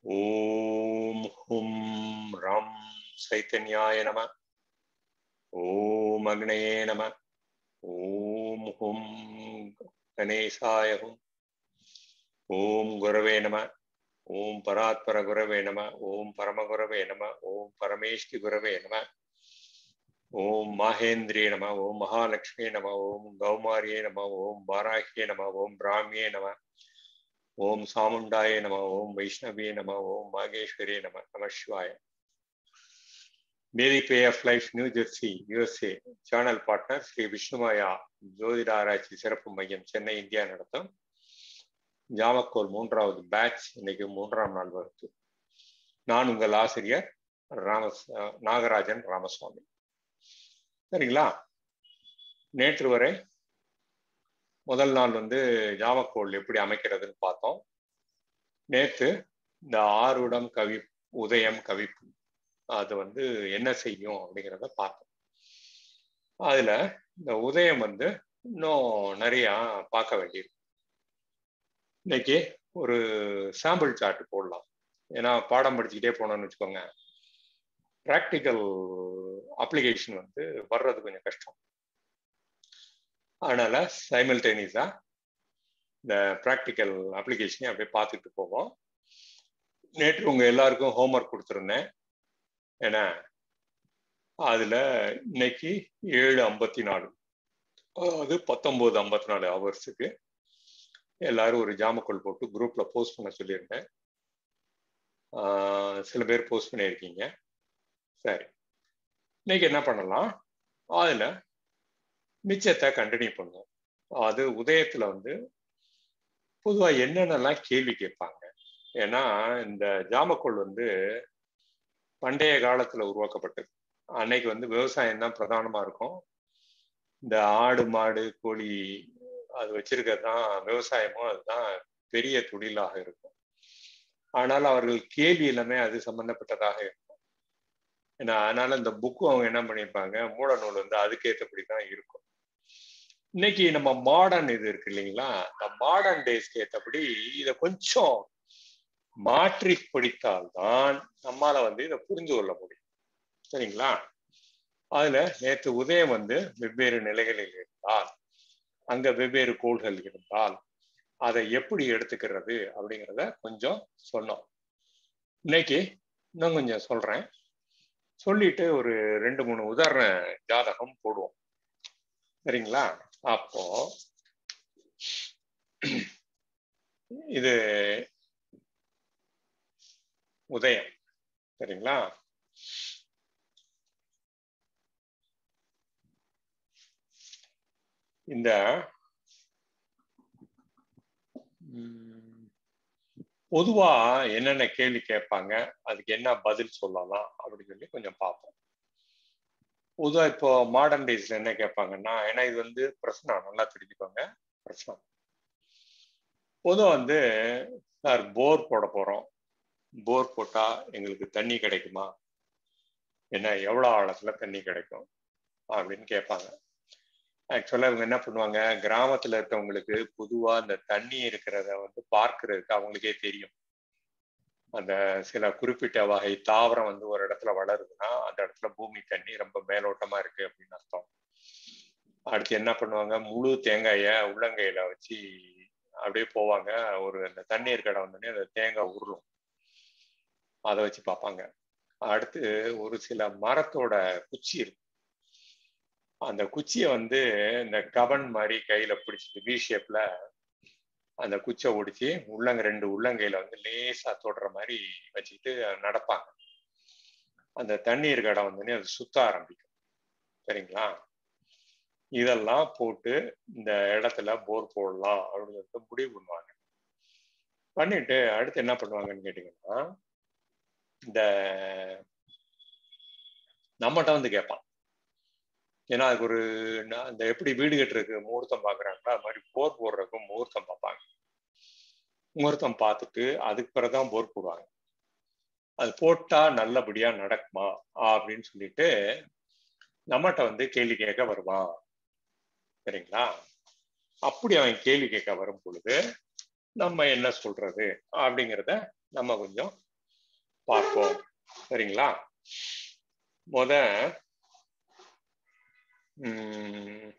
ॐ हुं रं चैतन्याय नमः ॐ अग्नये नमः ॐ हुं गणेशाय हुं ॐ गुरवे नमः ॐ परात्परगुरवे नमः ॐ परमगुरवे नमः ॐ परमेष्टि गुरवे नमः ॐ माहेन्द्रिये नमः ॐ महालक्ष्मी नमः ॐ गौमार्ये नमः ॐ वाराह्ये नमः ॐ ब्राह्म्ये नमः ஓம் சாமுண்டாய நம ஓம் வைஷ்ணவியே நம ஓம் மாகேஸ்வரியே நம நம சிவாய Mary bay of life New Jersey USA channel partner Shri Vishnumaya ஜோதிட ஆராய்ச்சி சிறப்பு மையம் சென்னை இந்தியா நடத்தும் ஜாமக்கோல் மூன்றாவது பேட்ச் இன்னைக்கு மூன்றாம் நாள் வகுப்பு நான் உங்கள் ஆசிரியர் ராம நாகராஜன் ராமசுவாமி சரிங்களா நேற்று வரை முதல் நாள் வந்து ஜாமக்கோள் எப்படி அமைக்கிறதுன்னு பார்த்தோம் நேற்று இந்த ஆறுடம் கவி உதயம் கவிப்பு அது வந்து என்ன செய்யும் அப்படிங்கிறத பார்த்தோம் அதுல இந்த உதயம் வந்து இன்னும் நிறைய பார்க்க வேண்டியிருக்கு இன்னைக்கு ஒரு சாம்பிள் சார்ட் போடலாம் ஏன்னா பாடம் படிச்சுக்கிட்டே போனோம்னு வச்சுக்கோங்க ப்ராக்டிக்கல் அப்ளிகேஷன் வந்து வர்றது கொஞ்சம் கஷ்டம் அதனால சைமல்டேனியஸா இந்த ப்ராக்டிக்கல் அப்ளிகேஷனையும் அப்படியே பார்த்துட்டு போவோம் நேற்று உங்க எல்லாருக்கும் ஹோம்ஒர்க் கொடுத்துருந்தேன் ஏன்னா அதுல இன்னைக்கு ஏழு ஐம்பத்தி நாலு அதாவது பத்தொன்பது ஐம்பத்தி நாலு ஹவர்ஸுக்கு எல்லாரும் ஒரு ஜாமக்கோல் போட்டு குரூப்ல போஸ்ட் பண்ண சொல்லியிருந்தேன் சில பேர் போஸ்ட் பண்ணியிருக்கீங்க சரி இன்னைக்கு என்ன பண்ணலாம் அதுல மிச்சத்தை கண்டினியூ பண்ணுவோம் அது உதயத்துல வந்து பொதுவா என்னென்னலாம் கேள்வி கேட்பாங்க ஏன்னா இந்த ஜாமக்கோள் வந்து பண்டைய காலத்துல உருவாக்கப்பட்டது அன்னைக்கு வந்து விவசாயம் தான் பிரதானமா இருக்கும் இந்த ஆடு மாடு கோழி அது வச்சிருக்கிறது தான் விவசாயமும் அதுதான் பெரிய தொழிலாக இருக்கும் ஆனால் அவர்கள் கேள்வி எல்லாமே அது சம்பந்தப்பட்டதாக இருக்கும் ஏன்னா அதனால இந்த புக்கும் அவங்க என்ன பண்ணியிருப்பாங்க மூல நூல் வந்து அதுக்கேற்றபடி தான் இருக்கும் இன்னைக்கு நம்ம மாடர்ன் இது இருக்கு இல்லைங்களா இந்த மாடர்ன் டேஸ்க்கு ஏற்றபடி இதை கொஞ்சம் மாற்றி படித்தால்தான் நம்மால வந்து இதை புரிஞ்சு கொள்ள முடியும் சரிங்களா அதுல நேற்று உதயம் வந்து வெவ்வேறு நிலைகளில் இருந்தால் அங்க வெவ்வேறு கோள்கள் இருந்தால் அதை எப்படி எடுத்துக்கிறது அப்படிங்கிறத கொஞ்சம் சொன்னோம் இன்னைக்கு இன்னும் கொஞ்சம் சொல்றேன் சொல்லிட்டு ஒரு ரெண்டு மூணு உதாரண ஜாதகம் போடுவோம் சரிங்களா அப்போ இது உதயம் சரிங்களா இந்த பொதுவா என்னென்ன கேள்வி கேட்பாங்க அதுக்கு என்ன பதில் சொல்லலாம் அப்படின்னு சொல்லி கொஞ்சம் பார்ப்போம் பொதுவா இப்போ மாடர்ன் டேஸ்ல என்ன கேட்பாங்கன்னா ஏன்னா இது வந்து பிரச்சனை நல்லா தெரிஞ்சுக்கோங்க பிரச்சனை பொதுவாக வந்து சார் போர் போட போறோம் போர் போட்டா எங்களுக்கு தண்ணி கிடைக்குமா என்ன எவ்வளோ ஆழத்துல தண்ணி கிடைக்கும் அப்படின்னு கேட்பாங்க ஆக்சுவலாக இவங்க என்ன பண்ணுவாங்க கிராமத்துல இருக்கவங்களுக்கு பொதுவா இந்த தண்ணி இருக்கிறத வந்து பார்க்கறதுக்கு அவங்களுக்கே தெரியும் அந்த சில குறிப்பிட்ட வகை தாவரம் வந்து ஒரு இடத்துல வளருதுன்னா அந்த இடத்துல பூமி தண்ணி ரொம்ப மேலோட்டமா இருக்கு அப்படின்னு அர்த்தம் அடுத்து என்ன பண்ணுவாங்க முழு தேங்காய உள்ளங்கையில வச்சு அப்படியே போவாங்க ஒரு அந்த தண்ணீர் கடை வந்தோடனே அந்த தேங்காய் உருளும் அதை வச்சு பார்ப்பாங்க அடுத்து ஒரு சில மரத்தோட குச்சி இருக்கும் அந்த குச்சியை வந்து இந்த கவன் மாதிரி கையில பிடிச்சிட்டு வி ஷேப்ல அந்த குச்சை ஒடிச்சு உள்ளங்க ரெண்டு உள்ளங்கையில வந்து லேசா தொடுற மாதிரி வச்சுக்கிட்டு நடப்பாங்க அந்த தண்ணீர் கடை வந்தோடனே அது சுத்த ஆரம்பிக்கும் சரிங்களா இதெல்லாம் போட்டு இந்த இடத்துல போர் போடலாம் அப்படின்னு சொல்லிட்டு முடிவு பண்ணுவாங்க பண்ணிட்டு அடுத்து என்ன பண்ணுவாங்கன்னு கேட்டீங்கன்னா இந்த நம்மகிட்ட வந்து கேட்பான் ஏன்னா அதுக்கு ஒரு அந்த எப்படி வீடு கட்டுறதுக்கு முகூர்த்தம் பார்க்குறாங்களோ அது மாதிரி போர் போடுறதுக்கும் முகூர்த்தம் பார்ப்பாங்க முகூர்த்தம் பார்த்துட்டு அதுக்கு பிறகுதான் போர் போடுவாங்க அது போட்டா நல்லபடியா நடக்குமா அப்படின்னு சொல்லிட்டு நம்மகிட்ட வந்து கேள்வி கேட்க வருவான் சரிங்களா அப்படி அவன் கேள்வி கேட்க வரும் பொழுது நம்ம என்ன சொல்றது அப்படிங்கிறத நம்ம கொஞ்சம் பார்ப்போம் சரிங்களா முத உம்,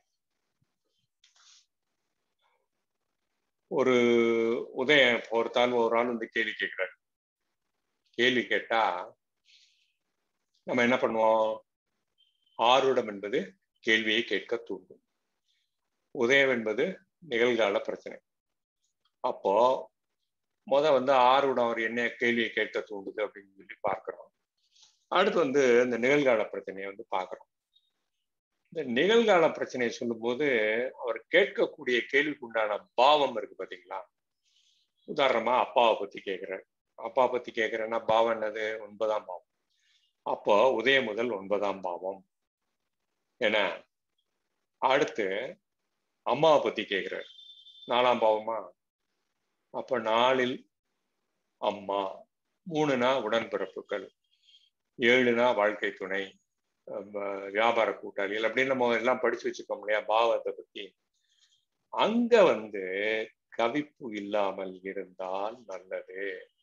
ஒரு உதயம் ஒருத்தால் ஒரு ஆள் வந்து கேள்வி கேட்கிறாரு கேள்வி கேட்டா நம்ம என்ன பண்ணுவோம் ஆருடம் என்பது கேள்வியை கேட்க தூண்டும் உதயம் என்பது நிகழ்கால பிரச்சனை அப்போ முத வந்து ஆர்வம் அவர் என்ன கேள்வியை கேட்க தூண்டுது அப்படின்னு சொல்லி பார்க்கிறோம் அடுத்து வந்து இந்த நிகழ்கால பிரச்சனையை வந்து பார்க்கிறோம் இந்த நிகழ்கால பிரச்சனையை சொல்லும்போது அவர் கேட்கக்கூடிய கேள்விக்கு உண்டான பாவம் இருக்கு பாத்தீங்களா உதாரணமா அப்பாவை பத்தி கேட்கிறார் அப்பா பத்தி கேட்கிறேன்னா பாவம் என்னது ஒன்பதாம் பாவம் அப்போ உதயம் முதல் ஒன்பதாம் பாவம் என்ன அடுத்து அம்மாவை பத்தி கேட்கிறார் நாலாம் பாவமா அப்ப நாலில் அம்மா மூணுனா உடன்பிறப்புகள் ஏழுனா வாழ்க்கை துணை அஹ் வியாபார கூட்டாளிகள் அப்படின்னு நம்ம எல்லாம் படிச்சு வச்சுக்கோம் இல்லையா பாவத்தை பத்தி அங்க வந்து கவிப்பு இல்லாமல் இருந்தால் நல்லது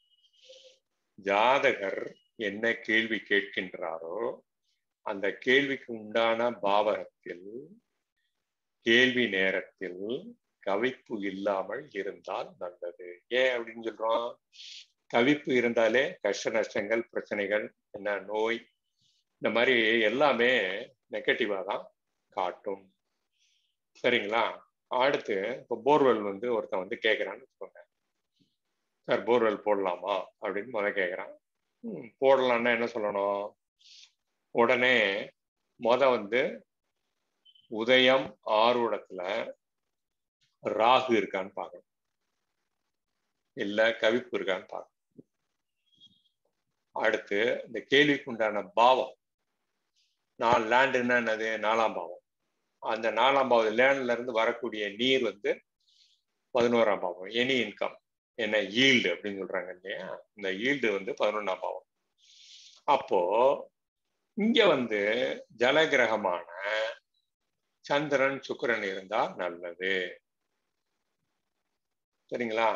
ஜாதகர் என்ன கேள்வி கேட்கின்றாரோ அந்த கேள்விக்கு உண்டான பாவகத்தில் கேள்வி நேரத்தில் கவிப்பு இல்லாமல் இருந்தால் நல்லது ஏன் அப்படின்னு சொல்றோம் கவிப்பு இருந்தாலே கஷ்ட நஷ்டங்கள் பிரச்சனைகள் என்ன நோய் இந்த மாதிரி எல்லாமே நெகட்டிவா தான் காட்டும் சரிங்களா அடுத்து இப்போ போர்வெல் வந்து ஒருத்தன் வந்து கேட்குறான்னு வச்சுக்கோங்க சார் போர்வெல் போடலாமா அப்படின்னு முதல் கேட்குறான் ம், போடலான்னா என்ன சொல்லணும் உடனே முத வந்து உதயம் ஆர்வடத்துல ராகு இருக்கான்னு பார்க்கணும் இல்ல கவிப்பு இருக்கான்னு பார்க்கணும் அடுத்து இந்த கேள்விக்கு உண்டான பாவம் நான் லேண்டுன்னா என்னது நாலாம் பாவம் அந்த நாலாம் பாவம் லேண்ட்ல இருந்து வரக்கூடிய நீர் வந்து பதினோராம் பாவம் எனி இன்கம் என்ன ஈல்டு அப்படின்னு சொல்றாங்க இல்லையா இந்த ஈல்டு வந்து பதினொன்றாம் பாவம் அப்போ இங்க வந்து ஜலகிரகமான சந்திரன் சுக்கிரன் இருந்தா நல்லது சரிங்களா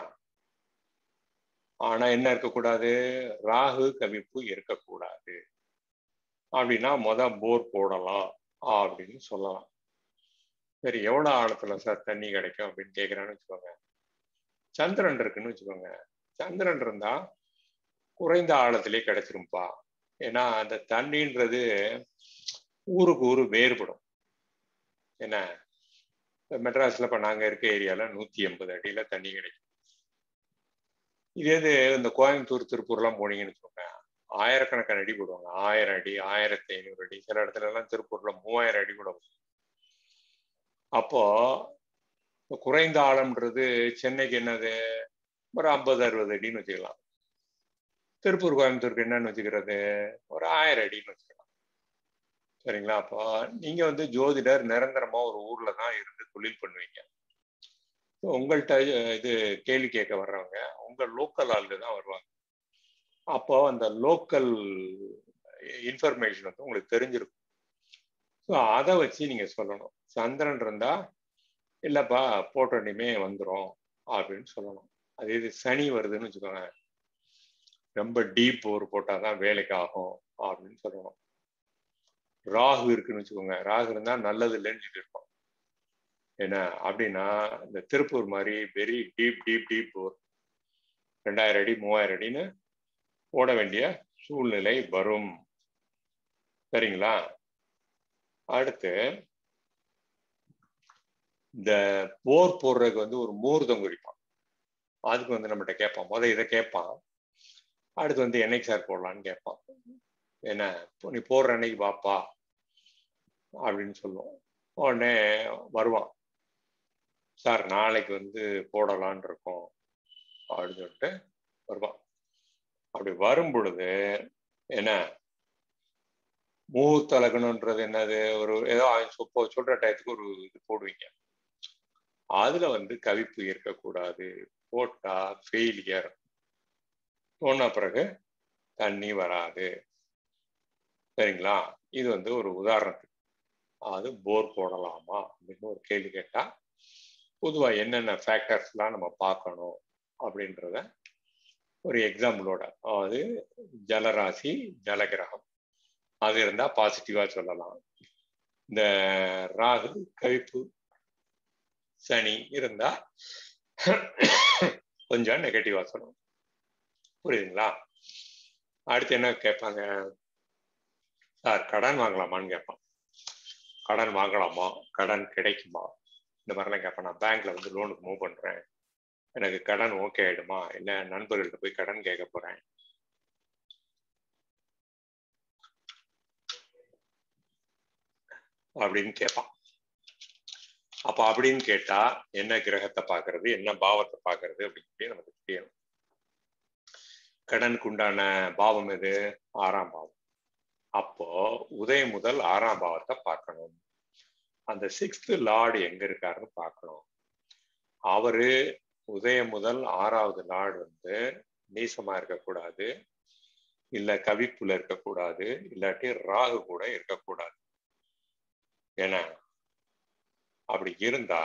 ஆனா என்ன இருக்கக்கூடாது ராகு கவிப்பு இருக்கக்கூடாது அப்படின்னா முத போர் போடலாம் அப்படின்னு சொல்லலாம் சரி எவ்வளவு ஆழத்துல சார் தண்ணி கிடைக்கும் அப்படின்னு கேக்குறான்னு வச்சுக்கோங்க சந்திரன் இருக்குன்னு வச்சுக்கோங்க சந்திரன் இருந்தா குறைந்த ஆழத்திலே கிடைச்சிரும்பா ஏன்னா அந்த தண்ணின்றது ஊருக்கு ஊரு வேறுபடும் என்ன இப்ப மெட்ராஸ்ல இப்ப நாங்க இருக்க ஏரியால நூத்தி எண்பது அடியில தண்ணி கிடைக்கும் இதே இது இந்த கோயம்புத்தூர் திருப்பூர்லாம் போனீங்கன்னு வச்சுக்கோங்க ஆயிரக்கணக்கான அடி போடுவாங்க ஆயிரம் அடி ஆயிரத்தி ஐநூறு அடி சில இடத்துல எல்லாம் திருப்பூர்ல மூவாயிரம் அடி கூட வரும். அப்போ இப்ப குறைந்த ஆழம்ன்றது சென்னைக்கு என்னது ஒரு ஐம்பது அறுபது அடின்னு வச்சுக்கலாம் திருப்பூர் கோயம்புத்தூருக்கு என்னன்னு வச்சுக்கிறது ஒரு ஆயிரம் அடின்னு வச்சுக்கலாம் சரிங்களா அப்போ நீங்க வந்து ஜோதிடர் நிரந்தரமா ஒரு ஊர்ல தான் இருந்து தொழில் பண்ணுவீங்க So, உங்கள்கிட்ட இது கேள்வி கேட்க வர்றவங்க உங்க லோக்கல் ஆளுங்க தான் வருவாங்க அப்போ அந்த லோக்கல் இன்ஃபர்மேஷன் வந்து உங்களுக்கு தெரிஞ்சிருக்கும் ஸோ அதை வச்சு நீங்க சொல்லணும் சந்திரன் இருந்தா இல்லப்பா போட்டோனையுமே வந்துரும் அப்படின்னு சொல்லணும் அதே இது சனி வருதுன்னு வச்சுக்கோங்க ரொம்ப டீப் போர் போட்டாதான் வேலைக்கு ஆகும் அப்படின்னு சொல்லணும் ராகு இருக்குன்னு வச்சுக்கோங்க ராகு இருந்தா நல்லது இல்லைன்னு சொல்லியிருக்கோம் என்ன அப்படின்னா இந்த திருப்பூர் மாதிரி very deep deep deep bore ரெண்டாயிரம் அடி மூவாயிரம் அடின்னு போட வேண்டிய சூழ்நிலை வரும் சரிங்களா அடுத்து இந்த போர் போடுறதுக்கு வந்து ஒரு மூர்த்தம் குறிப்பான் அதுக்கு வந்து நம்மகிட்ட கேட்பான் முத இதை கேட்பான் அடுத்து வந்து என்னைக்கு சார் போடலான்னு கேட்பான் என்ன இப்போ நீ போடுற அன்னைக்கு வாப்பா அப்படின்னு சொல்லுவோம் உடனே வருவான் சார் நாளைக்கு வந்து போடலான் இருக்கோம் அப்படின்னு சொல்லிட்டு வருவான் அப்படி வரும் பொழுது என்ன மூத்தலகணுன்றது என்னது ஒரு ஏதோ அவன் சொப்போ சொல்ற டயத்துக்கு ஒரு இது போடுவீங்க அதுல வந்து கவிப்பு இருக்கக்கூடாது போட்டா ஃபெயிலியர் போன பிறகு தண்ணி வராது சரிங்களா இது வந்து ஒரு உதாரணத்துக்கு அது போர் போடலாமா அப்படின்னு ஒரு கேள்வி கேட்டா பொதுவா என்னென்ன ஃபேக்டர்ஸ்லாம் நம்ம பார்க்கணும் அப்படின்றத ஒரு எக்ஸாம்பிளோட அதாவது ஜலராசி ஜலகிரகம் அது இருந்தா பாசிட்டிவா சொல்லலாம் இந்த ராகு கவிப்பு சனி இருந்தா கொஞ்சம் நெகட்டிவா சொல்லணும் புரியுதுங்களா அடுத்து என்ன கேட்பாங்க சார் கடன் வாங்கலாமான்னு கேட்பான் கடன் வாங்கலாமா கடன் கிடைக்குமா இந்த மாதிரிலாம் கேட்பேன் நான் பேங்க்ல வந்து லோனுக்கு மூவ் பண்றேன் எனக்கு கடன் ஓகே ஆயிடுமா இல்ல நண்பர்கள்ட்ட போய் கடன் கேட்க போறேன் அப்படின்னு கேட்பான் அப்ப அப்படின்னு கேட்டா என்ன கிரகத்தை பாக்குறது என்ன பாவத்தை பாக்குறது அப்படின்னு சொல்லி நமக்கு தெரியணும் கடனுக்கு உண்டான பாவம் எது ஆறாம் பாவம் அப்போ உதயம் முதல் ஆறாம் பாவத்தை பார்க்கணும் அந்த சிக்ஸ்த் லார்டு எங்க இருக்காருன்னு பார்க்கணும் அவரு உதயம் முதல் ஆறாவது லார்டு வந்து நீசமா இருக்கக்கூடாது இல்ல கவிப்புல இருக்கக்கூடாது இல்லாட்டி ராகு கூட இருக்கக்கூடாது ஏன்னா அப்படி இருந்தா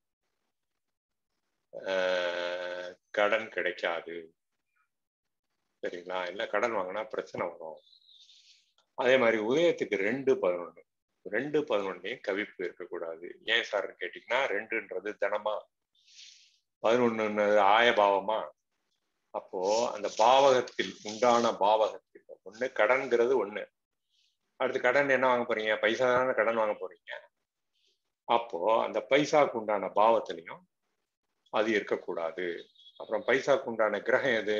கடன் கிடைக்காது சரிங்களா இல்ல கடன் வாங்கினா பிரச்சனை வரும் அதே மாதிரி உதயத்துக்கு ரெண்டு பதினொன்று ரெண்டு பதினொன்னையும் கவிப்பு இருக்கக்கூடாது ஏன் சார்னு கேட்டீங்கன்னா ரெண்டுன்றது தினமா பதினொன்னு ஆயபாவமா அப்போ அந்த பாவகத்தில் உண்டான பாவகத்தில் ஒண்ணு கடன்கிறது ஒண்ணு அடுத்து கடன் என்ன வாங்க போறீங்க பைசா தானே கடன் வாங்க போறீங்க அப்போ அந்த பைசாக்கு உண்டான பாவத்திலையும் அது இருக்கக்கூடாது அப்புறம் பைசாக்கு உண்டான கிரகம் எது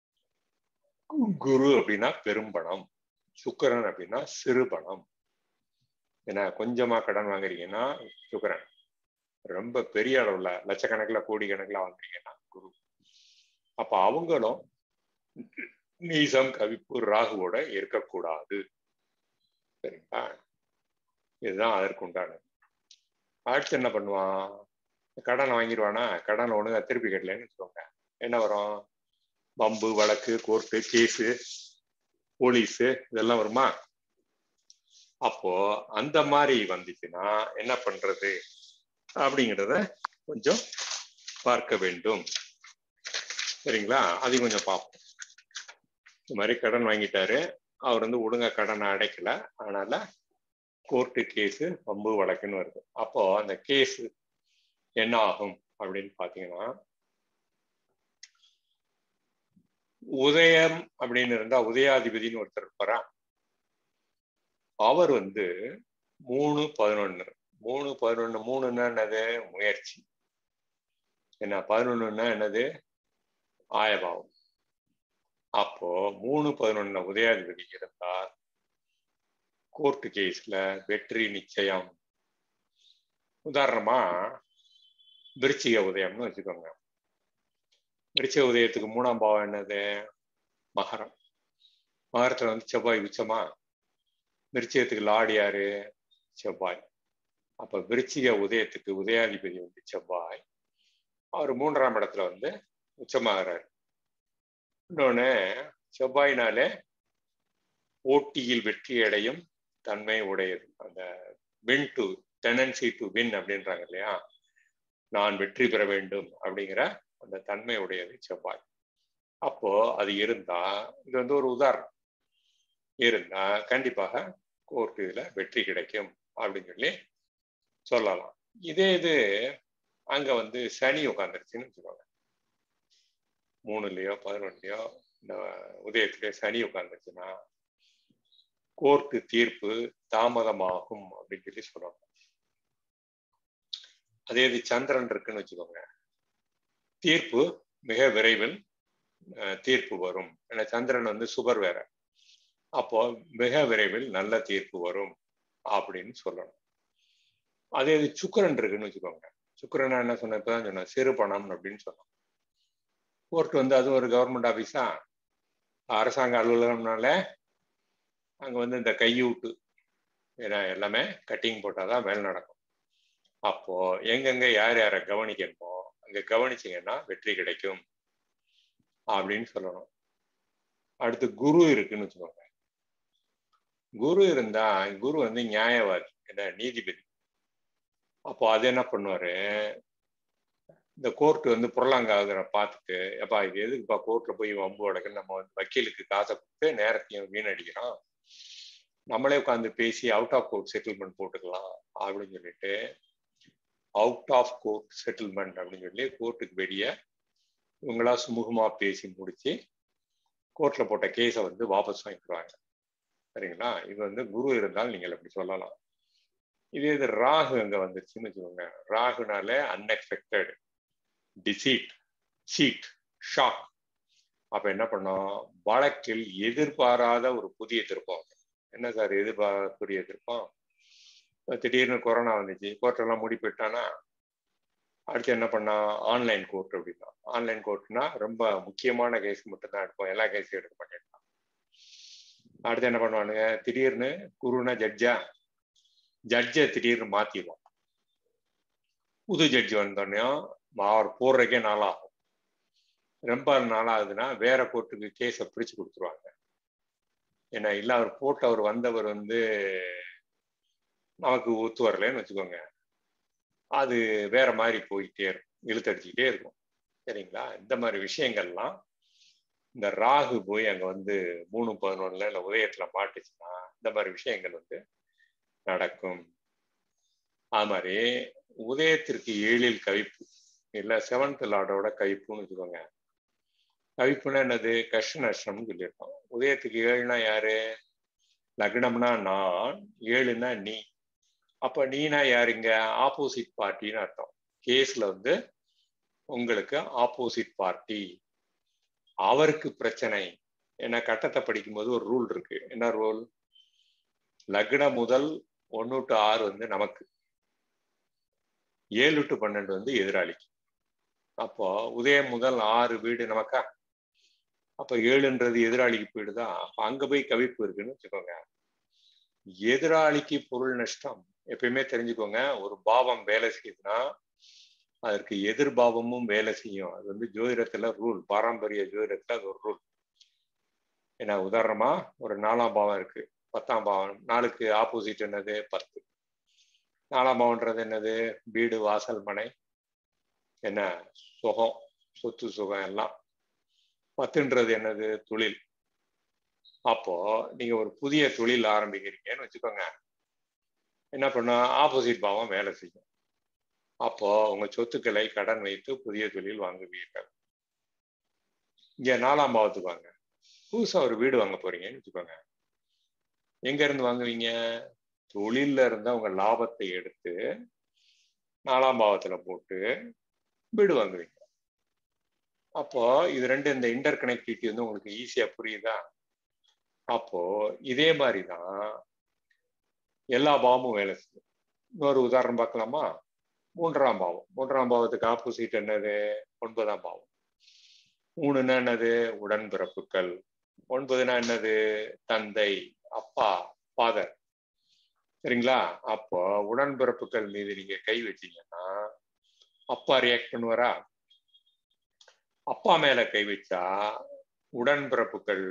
குரு அப்படின்னா பெரும்பணம் சுக்கரன் அப்படின்னா சிறுபணம் ஏன்னா கொஞ்சமா கடன் வாங்குறீங்கன்னா சுக்கரன் ரொம்ப பெரிய அளவுல லட்சக்கணக்கில் கோடி கணக்கில் வாங்குறீங்கன்னா குரு அப்ப அவங்களும் நீசம் கவிப்பு ராகுவோட இருக்கக்கூடாது சரிங்களா இதுதான் அதற்கு உண்டானது அடுத்து என்ன பண்ணுவான் கடன் வாங்கிடுவானா கடன் ஒழுங்கா திருப்பி கட்டலன்னு வச்சுக்கோங்க என்ன வரும் பம்பு வழக்கு கோர்ட்டு கேஸு போலீஸு இதெல்லாம் வருமா அப்போ அந்த மாதிரி வந்துச்சுன்னா என்ன பண்றது அப்படிங்கிறத கொஞ்சம் பார்க்க வேண்டும் சரிங்களா அதையும் கொஞ்சம் பார்ப்போம் இந்த மாதிரி கடன் வாங்கிட்டாரு அவர் வந்து ஒழுங்கா கடனை அடைக்கல அதனால கோர்ட்டு கேஸு பம்பு வழக்குன்னு வருது அப்போ அந்த கேஸு என்ன ஆகும் அப்படின்னு பாத்தீங்கன்னா உதயம் அப்படின்னு இருந்தா உதயாதிபதினு ஒருத்தர் இருப்பாரா அவர் வந்து மூணு பதினொன்னு மூணு பதினொன்னு மூணுன்னா என்னது முயற்சி என்ன பதினொன்னுன்னா என்னது ஆயபாவம் அப்போ மூணு பதினொன்னு உதயாதிபதி இருந்தா கோர்ட்டு கேஸ்ல வெற்றி நிச்சயம் உதாரணமா விருச்சிக உதயம்னு வச்சுக்கோங்க விருச்சிக உதயத்துக்கு மூணாம் பாவம் என்னது மகரம் மகரத்துல வந்து செவ்வாய் உச்சமா விருச்சிகத்துக்கு லார்டு யாரு செவ்வாய் அப்ப விருச்சிக உதயத்துக்கு உதயாதிபதி வந்து செவ்வாய் அவர் மூன்றாம் இடத்துல வந்து உச்சமாகிறார் இன்னொன்னு செவ்வாயினாலே போட்டியில் வெற்றி அடையும் தன்மை உடையது அந்த win to tendency to win அப்படின்றாங்க இல்லையா நான் வெற்றி பெற வேண்டும் அப்படிங்கிற அந்த தன்மை உடையது செவ்வாய் அப்போ அது இருந்தா இது வந்து ஒரு உதாரணம் இருந்தா கண்டிப்பாக கோர்ட்டு இதுல வெற்றி கிடைக்கும் அப்படின்னு சொல்லி சொல்லலாம் இதே இது அங்க வந்து சனி உட்காந்துருச்சுன்னு வச்சுக்கோங்க மூணுலயோ பதினொன்னுலயோ இந்த உதயத்திலேயோ சனி உட்காந்துருச்சுன்னா கோர்ட்டு தீர்ப்பு தாமதமாகும் அப்படின்னு சொல்லி சொல்லுவாங்க அதே இது சந்திரன் இருக்குன்னு வச்சுக்கோங்க தீர்ப்பு மிக விரைவில் தீர்ப்பு வரும் ஏன்னா சந்திரன் வந்து சுபர் வேற அப்போ மிக விரைவில் நல்ல தீர்ப்பு வரும் அப்படின்னு சொல்லணும் அதே இது சுக்கரன் இருக்குன்னு வச்சுக்கோங்க சுக்கரனா என்ன சொன்ன இப்பதான் சொன்னேன் சிறு பணம் அப்படின்னு சொன்னோம் கோர்ட் வந்து அதுவும் ஒரு கவர்மெண்ட் ஆஃபீஸா அரசாங்க அலுவலகம்னால அங்க வந்து இந்த கையூட்டு ஏன்னா எல்லாமே கட்டிங் போட்டாதான் மேல் நடக்கும் அப்போ எங்கெங்க யார் யாரை கவனிக்கணுமோ அங்க கவனிச்சிங்கன்னா வெற்றி கிடைக்கும் அப்படின்னு சொல்லணும் அடுத்து குரு இருக்குன்னு வச்சுக்கோங்க குரு இருந்தா குரு வந்து நியாயவாதி என்ன நீதிபதி அப்போ அது என்ன பண்ணுவாரு இந்த கோர்ட் வந்து புரளாங்காகிற பார்த்துட்டு எப்பா இது எதுக்குப்பா கோர்ட்ல போய் வம்பு வழக்கு நம்ம வந்து வக்கீலுக்கு காசை கொடுத்து நேரத்தையும் வீணடிக்கிறோம் நம்மளே உட்காந்து பேசி அவுட் ஆஃப் கோர்ட் செட்டில்மெண்ட் போட்டுக்கலாம் அப்படின்னு சொல்லிட்டு அவுட் ஆஃப் கோர்ட் செட்டில்மெண்ட் அப்படின்னு சொல்லி கோர்ட்டுக்கு வெளியே இவங்களா சுமூகமா பேசி முடிச்சு கோர்ட்ல போட்ட கேஸை வந்து வாபஸ் வாங்கிடுவாங்க சரிங்களா இது வந்து குரு இருந்தால் நீங்கள் அப்படி சொல்லலாம் இதே இது ராகு அங்க வந்துருச்சுன்னு வச்சுக்கோங்க ராகுனாலே அன்எக்ஸ்பெக்டட் டிசீட் சீட் ஷாக் அப்ப என்ன பண்ணோம் வழக்கில் எதிர்பாராத ஒரு புதிய திருப்பம் என்ன சார் எதிர்பாராத புதிய திருப்பம் திடீர்னு கொரோனா வந்துச்சு கோர்ட்டெல்லாம் மூடி போயிட்டானா அடுத்து என்ன பண்ணா ஆன்லைன் கோர்ட் அப்படின்னா ஆன்லைன் கோர்ட்னா ரொம்ப முக்கியமான கேஸ் மட்டும்தான் எடுப்போம் எல்லா கேஸையும் எடுக்க மாட்டேன் அடுத்து என்ன பண்ணுவானுங்க திடீர்னு குருனா ஜட்ஜா ஜட்ஜை திடீர்னு மாத்திடுவான் புது ஜட்ஜி வந்தோடனே அவர் போடுறக்கே நாளாகும் ரொம்ப நாளாகுதுன்னா வேற கோர்ட்டுக்கு கேஸை பிடிச்சு கொடுத்துருவாங்க ஏன்னா இல்லை அவர் போட்டு அவர் வந்தவர் வந்து நமக்கு ஒத்து வரலன்னு வச்சுக்கோங்க அது வேற மாதிரி போயிட்டே இருக்கும் இழுத்தடிச்சுக்கிட்டே இருக்கும் சரிங்களா இந்த மாதிரி விஷயங்கள்லாம் இந்த ராகு போய் அங்க வந்து மூணு பதினொன்னுல இல்லை உதயத்துல மாட்டுச்சுன்னா இந்த மாதிரி விஷயங்கள் வந்து நடக்கும் அது மாதிரி உதயத்திற்கு ஏழில் கவிப்பு இல்லை செவன்த் லார்டோட கவிப்புன்னு வச்சுக்கோங்க கவிப்புனா என்னது கஷ்ட நஷ்டம்னு சொல்லியிருக்கோம் உதயத்துக்கு ஏழுனா யாரு லக்னம்னா நான் ஏழுனா நீ அப்ப நீனா யாருங்க ஆப்போசிட் பார்ட்டின்னு அர்த்தம் கேஸ்ல வந்து உங்களுக்கு ஆப்போசிட் பார்ட்டி அவருக்கு பிரச்சனை ஏன்னா கட்டத்தை படிக்கும்போது ஒரு ரூல் இருக்கு என்ன ரூல் லக்னம் முதல் ஒன்னு டு ஆறு வந்து நமக்கு ஏழு டு பன்னெண்டு வந்து எதிராளிக்கு அப்போ உதயம் முதல் ஆறு வீடு நமக்கா அப்ப ஏழுன்றது எதிராளிக்கு போயிடுதா அப்ப அங்க போய் கவிப்பு இருக்குன்னு வச்சுக்கோங்க எதிராளிக்கு பொருள் நஷ்டம் எப்பயுமே தெரிஞ்சுக்கோங்க ஒரு பாவம் வேலை செய்யுதுன்னா அதற்கு எதிர்பாவமும் வேலை செய்யும் அது வந்து ஜோதிடத்துல ரூல் பாரம்பரிய ஜோதிடத்துல அது ஒரு ரூல் ஏன்னா உதாரணமா ஒரு நாலாம் பாவம் இருக்கு பத்தாம் பாவம் நாளுக்கு ஆப்போசிட் என்னது பத்து நாலாம் பாவம்ன்றது என்னது வீடு வாசல் மனை என்ன சுகம் சொத்து சுகம் எல்லாம் பத்துன்றது என்னது தொழில் அப்போ நீங்க ஒரு புதிய தொழில் ஆரம்பிக்கிறீங்கன்னு வச்சுக்கோங்க என்ன பண்ண ஆப்போசிட் பாவம் வேலை செய்யும் அப்போ உங்க சொத்துக்களை கடன் வைத்து புதிய தொழில் வாங்குவீர்கள் இங்க நாலாம் பாவத்துக்கு வாங்க புதுசா ஒரு வீடு வாங்க போறீங்கன்னு வச்சுக்கோங்க எங்க இருந்து வாங்குவீங்க தொழில்ல இருந்தா உங்க லாபத்தை எடுத்து நாலாம் பாவத்துல போட்டு வீடு வாங்குவீங்க அப்போ இது ரெண்டு இந்த இன்டர் கனெக்டிவிட்டி வந்து உங்களுக்கு ஈஸியா புரியுதா அப்போ இதே மாதிரிதான் எல்லா பாவமும் வேலை செய்யும் இன்னொரு உதாரணம் பார்க்கலாமா மூன்றாம் பாவம் மூன்றாம் பாவத்துக்கு ஆப்போசிட் என்னது ஒன்பதாம் பாவம் மூணுன்னா என்னது உடன்பிறப்புகள் ஒன்பதுனா என்னது தந்தை அப்பா ஃபாதர் சரிங்களா அப்போ உடன்பிறப்புகள் மீது நீங்க கை வச்சீங்கன்னா அப்பா ரியாக்ட் பண்ணுவாரா அப்பா மேல கை வச்சா உடன்பிறப்புகள்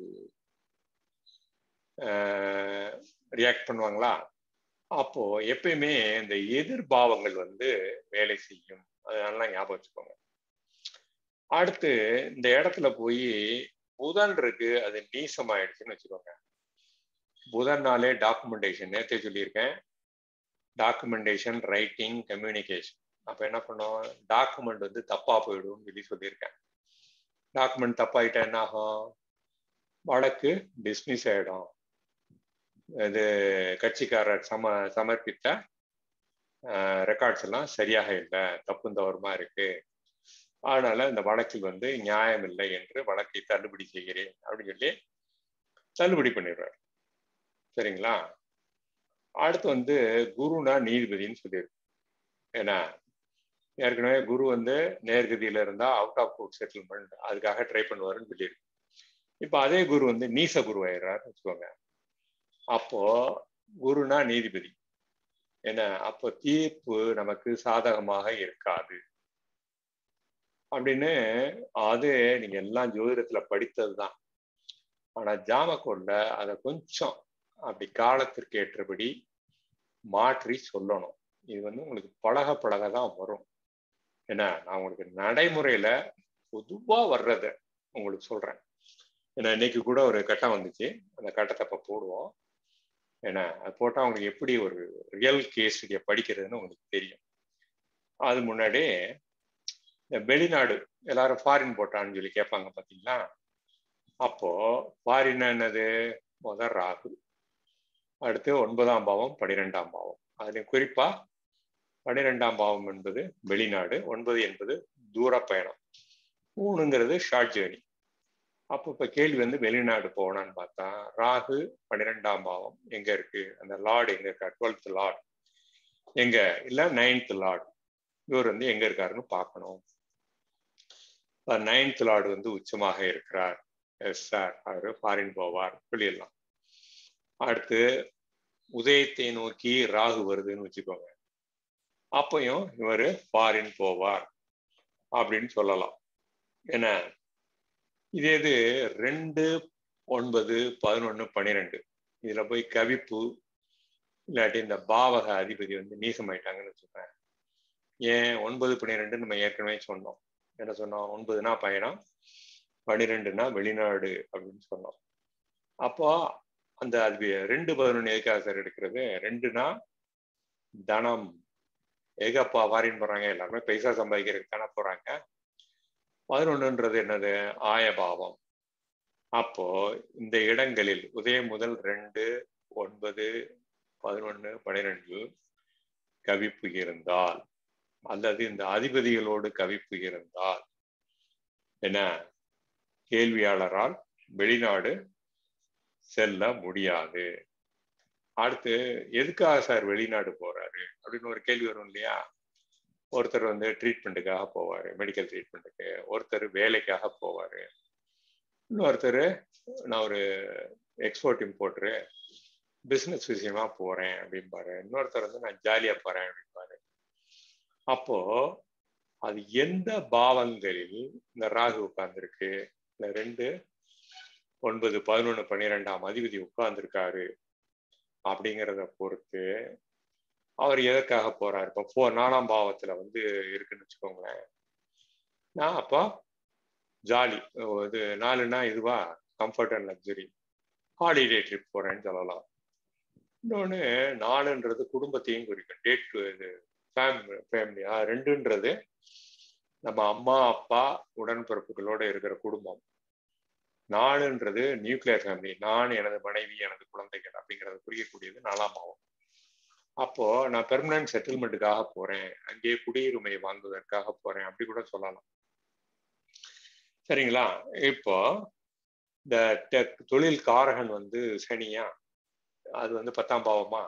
ரியாக்ட் பண்ணுவாங்களா அப்போ எப்பயுமே இந்த எதிர்பாவங்கள் வந்து வேலை செய்யும் அதனால ஞாபகம் வச்சுக்கோங்க அடுத்து இந்த இடத்துல போய் புதன் இருக்கு அது நீசமாயிடுச்சுன்னு வச்சுக்கோங்க புதன்னாலே டாக்குமெண்டேஷன் நேற்றே சொல்லியிருக்கேன் டாக்குமெண்டேஷன் ரைட்டிங் கம்யூனிகேஷன் அப்ப என்ன பண்ணோம் டாக்குமெண்ட் வந்து தப்பா போயிடும்னு சொல்லி சொல்லியிருக்கேன் டாக்குமெண்ட் தப்பாயிட்டா என்ன ஆகும் வழக்கு டிஸ்மிஸ் ஆயிடும் இது கட்சிக்காரர் சம சமர்ப்பித்த ரெக்கார்ட்ஸ் எல்லாம் சரியாக இல்லை தப்பு தவறுமா இருக்கு அதனால இந்த வழக்கில் வந்து நியாயம் இல்லை என்று வழக்கை தள்ளுபடி செய்கிறேன் அப்படின்னு சொல்லி தள்ளுபடி பண்ணிடுறாரு சரிங்களா அடுத்து வந்து குருனா நீதிபதினு சொல்லியிருக்கு ஏன்னா ஏற்கனவே குரு வந்து நேர்கதியில இருந்தா அவுட் ஆஃப் கோர்ட் செட்டில்மெண்ட் அதுக்காக ட்ரை பண்ணுவாருன்னு சொல்லியிருக்கு இப்போ அதே குரு வந்து நீச குரு ஆயிடுறாரு வச்சுக்கோங்க அப்போ குருனா நீதிபதி என்ன அப்போ தீர்ப்பு நமக்கு சாதகமாக இருக்காது அப்படின்னு அது நீங்க எல்லாம் ஜோதிடத்துல படித்தது தான் ஆனா ஜாமக்கோல்ல அதை கொஞ்சம் அப்படி காலத்திற்கு ஏற்றபடி மாற்றி சொல்லணும் இது வந்து உங்களுக்கு பழக பழக தான் வரும் என்ன நான் உங்களுக்கு நடைமுறையில பொதுவா வர்றத உங்களுக்கு சொல்றேன் ஏன்னா இன்னைக்கு கூட ஒரு கட்டம் வந்துச்சு அந்த கட்டத்தை இப்ப போடுவோம் ஏன்னா அது போட்டா உங்களுக்கு எப்படி ஒரு ரியல் கேஸ் இதை படிக்கிறதுன்னு உங்களுக்கு தெரியும் அது முன்னாடி இந்த வெளிநாடு எல்லாரும் ஃபாரின் போட்டான்னு சொல்லி கேட்பாங்க பாத்தீங்களா அப்போ ஃபாரின் என்னது முதல் ராகு அடுத்து ஒன்பதாம் பாவம் பனிரெண்டாம் பாவம் அதுல குறிப்பா பனிரெண்டாம் பாவம் என்பது வெளிநாடு ஒன்பது என்பது தூர பயணம் மூணுங்கிறது ஷார்ட் ஜேர்னி அப்போ இப்ப கேள்வி வந்து வெளிநாடு போகணும்னு பார்த்தா ராகு பன்னிரெண்டாம் பாவம் எங்க இருக்கு அந்த லார்டு எங்க இருக்கா டுவெல்த் லார்டு எங்க இல்ல நைன்த் லார்டு இவர் வந்து எங்க இருக்காருன்னு பார்க்கணும் நைன்த் லார்டு வந்து உச்சமாக இருக்கிறார் எஸ் சார் அவர் ஃபாரின் போவார் சொல்லிடலாம் அடுத்து உதயத்தை நோக்கி ராகு வருதுன்னு வச்சுக்கோங்க அப்பையும் இவர் ஃபாரின் போவார் அப்படின்னு சொல்லலாம் என்ன இதே இது ரெண்டு ஒன்பது பதினொன்னு பன்னிரெண்டு இதுல போய் கவிப்பு இல்லாட்டி இந்த பாவக அதிபதி வந்து நீசமாயிட்டாங்கன்னு வச்சுக்கேன் ஏன் ஒன்பது பன்னிரெண்டு நம்ம ஏற்கனவே சொன்னோம் என்ன சொன்னோம் ஒன்பதுனா பயணம் பன்னிரெண்டுனா வெளிநாடு அப்படின்னு சொன்னோம் அப்போ அந்த அது ரெண்டு பதினொன்று எதுக்காக சார் எடுக்கிறது ரெண்டுனா தனம் ஏகப்பா வாரின்னு போறாங்க எல்லாருமே பைசா சம்பாதிக்கிறதுக்கு தானே போறாங்க பதினொன்றுன்றது என்னது ஆயபாவம் அப்போ இந்த இடங்களில் உதயம் முதல் ரெண்டு ஒன்பது பதினொன்னு பனிரெண்டு கவிப்பு இருந்தால் அல்லது இந்த அதிபதிகளோடு கவிப்பு இருந்தால் என்ன கேள்வியாளரால் வெளிநாடு செல்ல முடியாது அடுத்து எதுக்காக சார் வெளிநாடு போறாரு அப்படின்னு ஒரு கேள்வி வரும் இல்லையா ஒருத்தர் வந்து ட்ரீட்மெண்ட்டுக்காக போவார் மெடிக்கல் ட்ரீட்மெண்ட்டுக்கு ஒருத்தர் வேலைக்காக போவார் இன்னொருத்தர் நான் ஒரு எக்ஸ்போர்ட் இம்போர்ட்ரு பிஸ்னஸ் விஷயமா போறேன் அப்படிம்பாரு இன்னொருத்தர் வந்து நான் ஜாலியா போறேன் அப்படிம்பாரு அப்போ அது எந்த பாவங்களில் இந்த ராகு உட்கார்ந்துருக்கு இந்த ரெண்டு ஒன்பது பதினொன்று பன்னிரெண்டாம் அதிபதி உட்கார்ந்துருக்காரு அப்படிங்கிறத பொறுத்து அவர் எதற்காக போறாரு இப்போ ஃபோர் நாலாம் பாவத்துல வந்து இருக்குன்னு வச்சுக்கோங்களேன் நான் அப்போ ஜாலி இது நாலுனா இதுவா comfort and luxury holiday trip போறேன்னு சொல்லலாம் இன்னொன்று நாலுன்றது குடும்பத்தையும் குறிக்கும் டேட் இது ஃபேமிலி ஃபேமிலி ரெண்டுன்றது நம்ம அம்மா அப்பா உடன்பிறப்புகளோட இருக்கிற குடும்பம் நாலுன்றது நியூக்ளியர் ஃபேமிலி நான் எனது மனைவி எனது குழந்தைகள் அப்படிங்கிறத குறிக்கக்கூடியது நாலாம் பாவம் அப்போ நான் பெர்மனன்ட் செட்டில்மெண்ட்டுக்காக போறேன் அங்கேயே குடியுரிமை வாங்குவதற்காக போறேன் அப்படி கூட சொல்லலாம் சரிங்களா இப்போ இந்த தொழில் காரகன் வந்து சனியா அது வந்து பத்தாம் பாவமா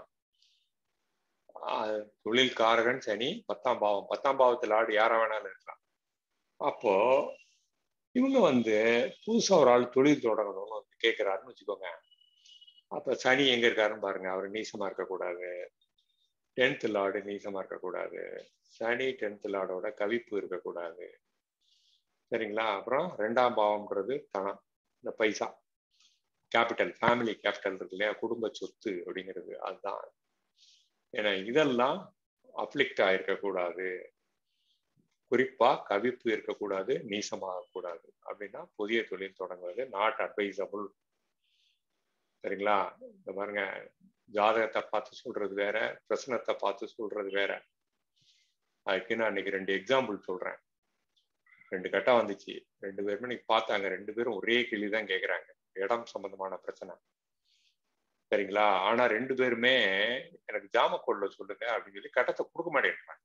தொழில் காரகன் சனி பத்தாம் பாவம் பத்தாம் பாவத்தில் ஆடு யாரா வேணாலும் இருக்கலாம் அப்போ இவங்க வந்து புதுசா ஒரு ஆள் தொழில் தொடங்கணும்னு வந்து கேட்கிறாருன்னு வச்சுக்கோங்க அப்ப சனி எங்க இருக்காருன்னு பாருங்க அவர் நீசமா இருக்கக்கூடாது டென்த் லார்டு நீசமா இருக்கக்கூடாது சனி டென்த் லார்டோட கவிப்பு இருக்கக்கூடாது சரிங்களா அப்புறம் ரெண்டாம் பாவம்ன்றது தனம் இந்த பைசா கேபிட்டல் ஃபேமிலி கேபிட்டல் இருக்கு இல்லையா குடும்ப சொத்து அப்படிங்கிறது அதுதான் ஏன்னா இதெல்லாம் அப்ளிக்ட் ஆயிருக்கக்கூடாது குறிப்பா கவிப்பு இருக்கக்கூடாது நீசமாகக்கூடாது அப்படின்னா புதிய தொழில் தொடங்குவது நாட் அட்வைசபிள் சரிங்களா இந்த பாருங்க ஜாதகத்தை பார்த்து சொல்றது வேற பிரசனத்தை பார்த்து சொல்றது வேற அதுக்கு நான் அன்னைக்கு ரெண்டு எக்ஸாம்பிள் சொல்றேன் ரெண்டு கட்டம் வந்துச்சு ரெண்டு பேருமே இன்னைக்கு பார்த்தாங்க ரெண்டு பேரும் ஒரே கேள்வி தான் கேட்குறாங்க இடம் சம்பந்தமான பிரச்சனை சரிங்களா ஆனா ரெண்டு பேருமே எனக்கு ஜாம கொள்ள சொல்லுங்க அப்படின்னு சொல்லி கட்டத்தை கொடுக்க மாட்டேன்றாங்க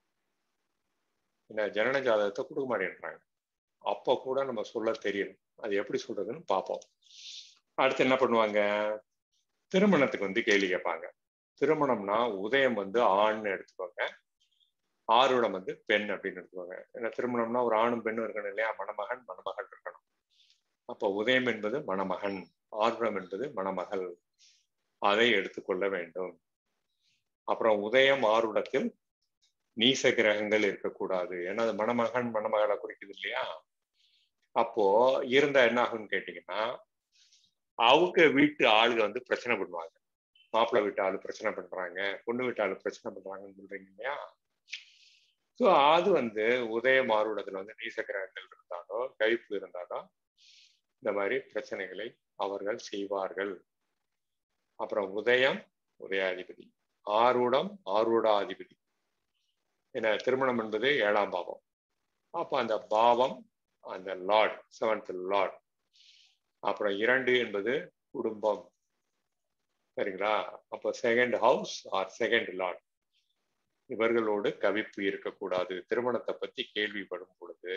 என்ன ஜனன ஜாதகத்தை கொடுக்க மாட்டேன்றாங்க அப்போ கூட நம்ம சொல்ல தெரியணும் அது எப்படி சொல்றதுன்னு பார்ப்போம் அடுத்து என்ன பண்ணுவாங்க திருமணத்துக்கு வந்து கேள்வி கேட்பாங்க திருமணம்னா உதயம் வந்து ஆண்னு எடுத்துக்கோங்க ஆறுடம் வந்து பெண் அப்படின்னு எடுத்துக்கோங்க ஏன்னா திருமணம்னா ஒரு ஆணும் பெண்ணும் இருக்கணும் இல்லையா மணமகன் மணமகள் இருக்கணும் அப்போ உதயம் என்பது மணமகன் ஆறுடம் என்பது மணமகள் அதை எடுத்துக்கொள்ள வேண்டும் அப்புறம் உதயம் ஆறுடத்தில் நீச கிரகங்கள் இருக்கக்கூடாது ஏன்னா அது மணமகன் மணமகளை குறிக்குது இல்லையா அப்போ இருந்தா என்ன ஆகும்னு கேட்டீங்கன்னா அவங்க வீட்டு ஆளுங்க வந்து பிரச்சனை பண்ணுவாங்க மாப்பிள்ளை வீட்டு ஆளு பிரச்சனை பண்றாங்க பொண்ணு வீட்டு ஆளு பிரச்சனை பண்றாங்கன்னு சொல்றீங்க இல்லையா ஸோ அது வந்து உதய மாறுடத்துல வந்து நீசக்கிரகங்கள் இருந்தாலோ கழிப்பு இருந்தாலோ இந்த மாதிரி பிரச்சனைகளை அவர்கள் செய்வார்கள் அப்புறம் உதயம் உதயாதிபதி ஆரூடம் ஆரூடாதிபதி என திருமணம் என்பது ஏழாம் பாவம் அப்ப அந்த பாவம் அந்த லார்ட் செவன்த் லார்ட் அப்புறம் இரண்டு என்பது குடும்பம் சரிங்களா அப்போ second house or second lord இவர்களோடு கவிப்பு இருக்கக்கூடாது திருமணத்தை பத்தி கேள்விப்படும் பொழுது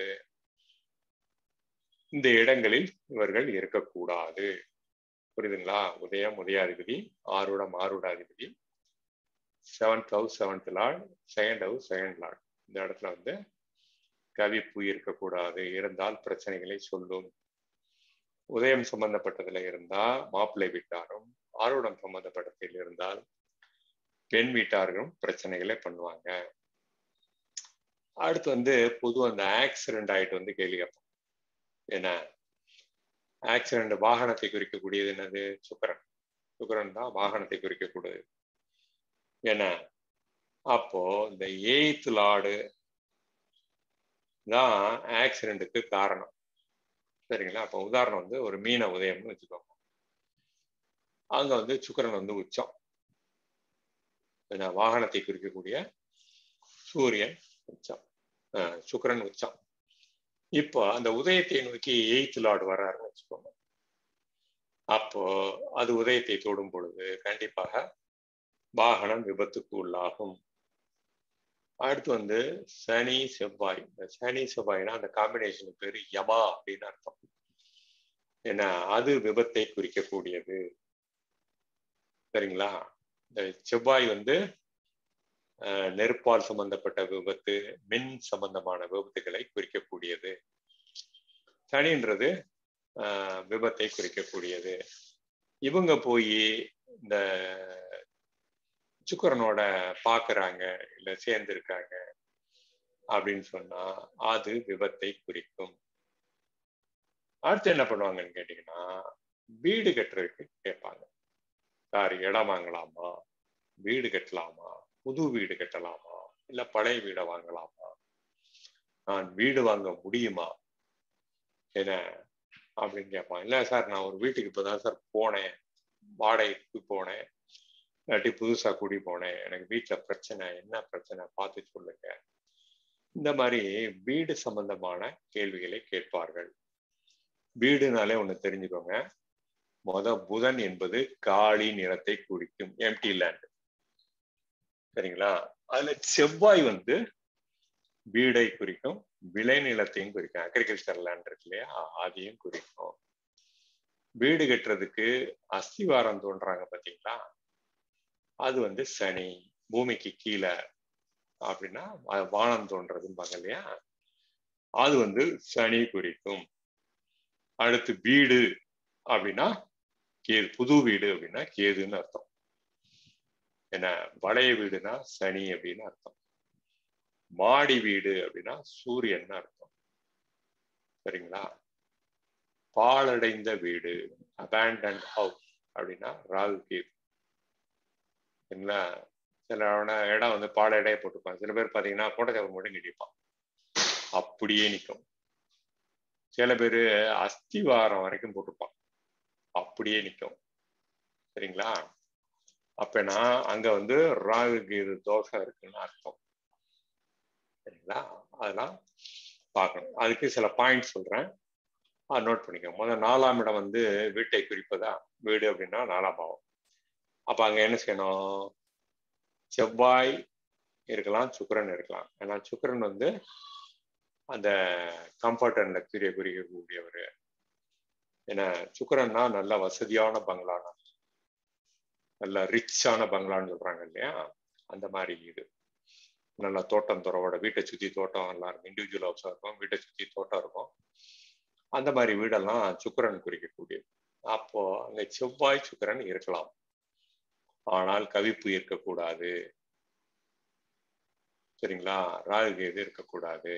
இந்த இடங்களில் இவர்கள் இருக்கக்கூடாது புரியுதுங்களா உதயம் உதயாதிபதி ஆறுடம் ஆறுடாதிபதி seventh house seventh lord second house second lord இந்த இடத்துல வந்து கவிப்பு இருக்கக்கூடாது இருந்தால் பிரச்சனைகளை சொல்லும் உதயம் சம்பந்தப்பட்டதுல இருந்தா மாப்பிள்ளை வீட்டாரும் ஆறுடம் சம்பந்தப்பட்டதில் இருந்தால் பெண் வீட்டார்களும் பிரச்சனைகளை பண்ணுவாங்க அடுத்து வந்து பொதுவாக அந்த ஆக்சிடென்ட் ஆயிட்டு வந்து கேள்வி கேட்போம் என்ன ஆக்சிடென்ட் வாகனத்தை குறிக்கக்கூடியது என்னது சுக்கரன் சுக்கரன் தான் வாகனத்தை குறிக்கக்கூடியது என்ன அப்போ இந்த எய்த் லார்டு தான் ஆக்சிடென்ட்டுக்கு காரணம் சரிங்களா அப்போ உதாரணம் வந்து ஒரு மீன உதயம்னு வச்சுக்கோங்க அங்க வந்து சுக்கரன் வந்து உச்சம் வாகனத்தை குறிக்கக்கூடிய சூரியன் உச்சம் சுக்கரன் உச்சம் இப்போ அந்த உதயத்தை நோக்கி எய்த் லார்டு வர்றாருன்னு வச்சுக்கோங்க அப்போ அது உதயத்தை தொடும் பொழுது கண்டிப்பாக வாகனம் விபத்துக்கு உள்ளாகும் அடுத்து வந்து சனி செவ்வாய் இந்த சனி செவ்வாய்னா அந்த காம்பினேஷன் பேரு யமா அப்படின்னு அர்த்தம் ஏன்னா அது விபத்தை குறிக்கக்கூடியது சரிங்களா இந்த செவ்வாய் வந்து நெருப்பால் சம்பந்தப்பட்ட விபத்து மின் சம்பந்தமான விபத்துகளை குறிக்கக்கூடியது சனின்றது விபத்தை குறிக்கக்கூடியது இவங்க போய் இந்த சுக்கரனோட பாக்குறாங்க இல்ல சேர்ந்திருக்காங்க அப்படின்னு சொன்னா அது விபத்தை குறிக்கும் அடுத்து என்ன பண்ணுவாங்கன்னு கேட்டீங்கன்னா வீடு கட்டுறதுக்கு கேட்பாங்க சார் இடம் வாங்கலாமா வீடு கட்டலாமா புது வீடு கட்டலாமா இல்ல பழைய வீடை வாங்கலாமா நான் வீடு வாங்க முடியுமா என்ன அப்படின்னு கேட்பான் இல்ல சார் நான் ஒரு வீட்டுக்கு இப்பதான் சார் போனேன் வாடகைக்கு போனேன் இல்லாட்டி புதுசா குடி போனேன் எனக்கு வீட்டுல பிரச்சனை என்ன பிரச்சனை பார்த்து சொல்லுங்க இந்த மாதிரி வீடு சம்பந்தமான கேள்விகளை கேட்பார்கள் வீடுனாலே ஒண்ணு தெரிஞ்சுக்கோங்க மொத புதன் என்பது காளி நிறத்தை குறிக்கும் எம்டி லேண்ட் சரிங்களா அதுல செவ்வாய் வந்து வீடை குறிக்கும் விளைநிலத்தையும் குறிக்கும் அக்ரிகல்ச்சர் லேண்ட் இருக்கு இல்லையா அதையும் குறிக்கும் வீடு கட்டுறதுக்கு அஸ்திவாரம் தோன்றாங்க பாத்தீங்களா அது வந்து சனி பூமிக்கு கீழே அப்படின்னா வானம் தோன்றதும்பாங்க இல்லையா அது வந்து சனி குறிக்கும் அடுத்து வீடு அப்படின்னா கேது புது வீடு அப்படின்னா கேதுன்னு அர்த்தம் என்ன வளைய வீடுனா சனி அப்படின்னு அர்த்தம் மாடி வீடு அப்படின்னா சூரியன் அர்த்தம் சரிங்களா பாழடைந்த வீடு அபேண்டன் ஹவுஸ் அப்படின்னா ராகு கேது சரிங்களா சில இடம் வந்து பாலடையே போட்டுப்பாங்க சில பேர் பார்த்தீங்கன்னா கோட்டச்சவர் மட்டும் கட்டிப்பான் அப்படியே நிற்கும் சில பேர் அஸ்திவாரம் வரைக்கும் போட்டுப்பான் அப்படியே நிற்கும் சரிங்களா அப்பனா அங்க வந்து ராகு கீது தோஷம் இருக்குன்னு அர்த்தம் சரிங்களா அதெல்லாம் பார்க்கணும் அதுக்கு சில பாயிண்ட் சொல்றேன் நோட் பண்ணிக்கோங்க முதல் நாலாம் இடம் வந்து வீட்டை குறிப்பதா வீடு அப்படின்னா நாலாம் பாவம் அப்ப அங்க என்ன செய்யணும் செவ்வாய் இருக்கலாம் சுக்கரன் இருக்கலாம் ஏன்னா சுக்கரன் வந்து அந்த கம்ஃபர்ட் அண்ட் லக்ஸரியை குறிக்கக்கூடியவர் ஏன்னா சுக்கரன்னா நல்ல வசதியான பங்களானா நல்ல ரிச்சான பங்களான்னு சொல்றாங்க இல்லையா அந்த மாதிரி இது நல்லா தோட்டம் துறவோட வீட்டை சுத்தி தோட்டம் எல்லாம் இருக்கும் இண்டிவிஜுவல் ஹவுஸா இருக்கும் வீட்டை சுத்தி தோட்டம் இருக்கும் அந்த மாதிரி வீடெல்லாம் சுக்கரன் குறிக்கக்கூடியது அப்போ அங்க செவ்வாய் சுக்கரன் இருக்கலாம் ஆனால் கவிப்பு இருக்கக்கூடாது சரிங்களா ராகு கேது இருக்கக்கூடாது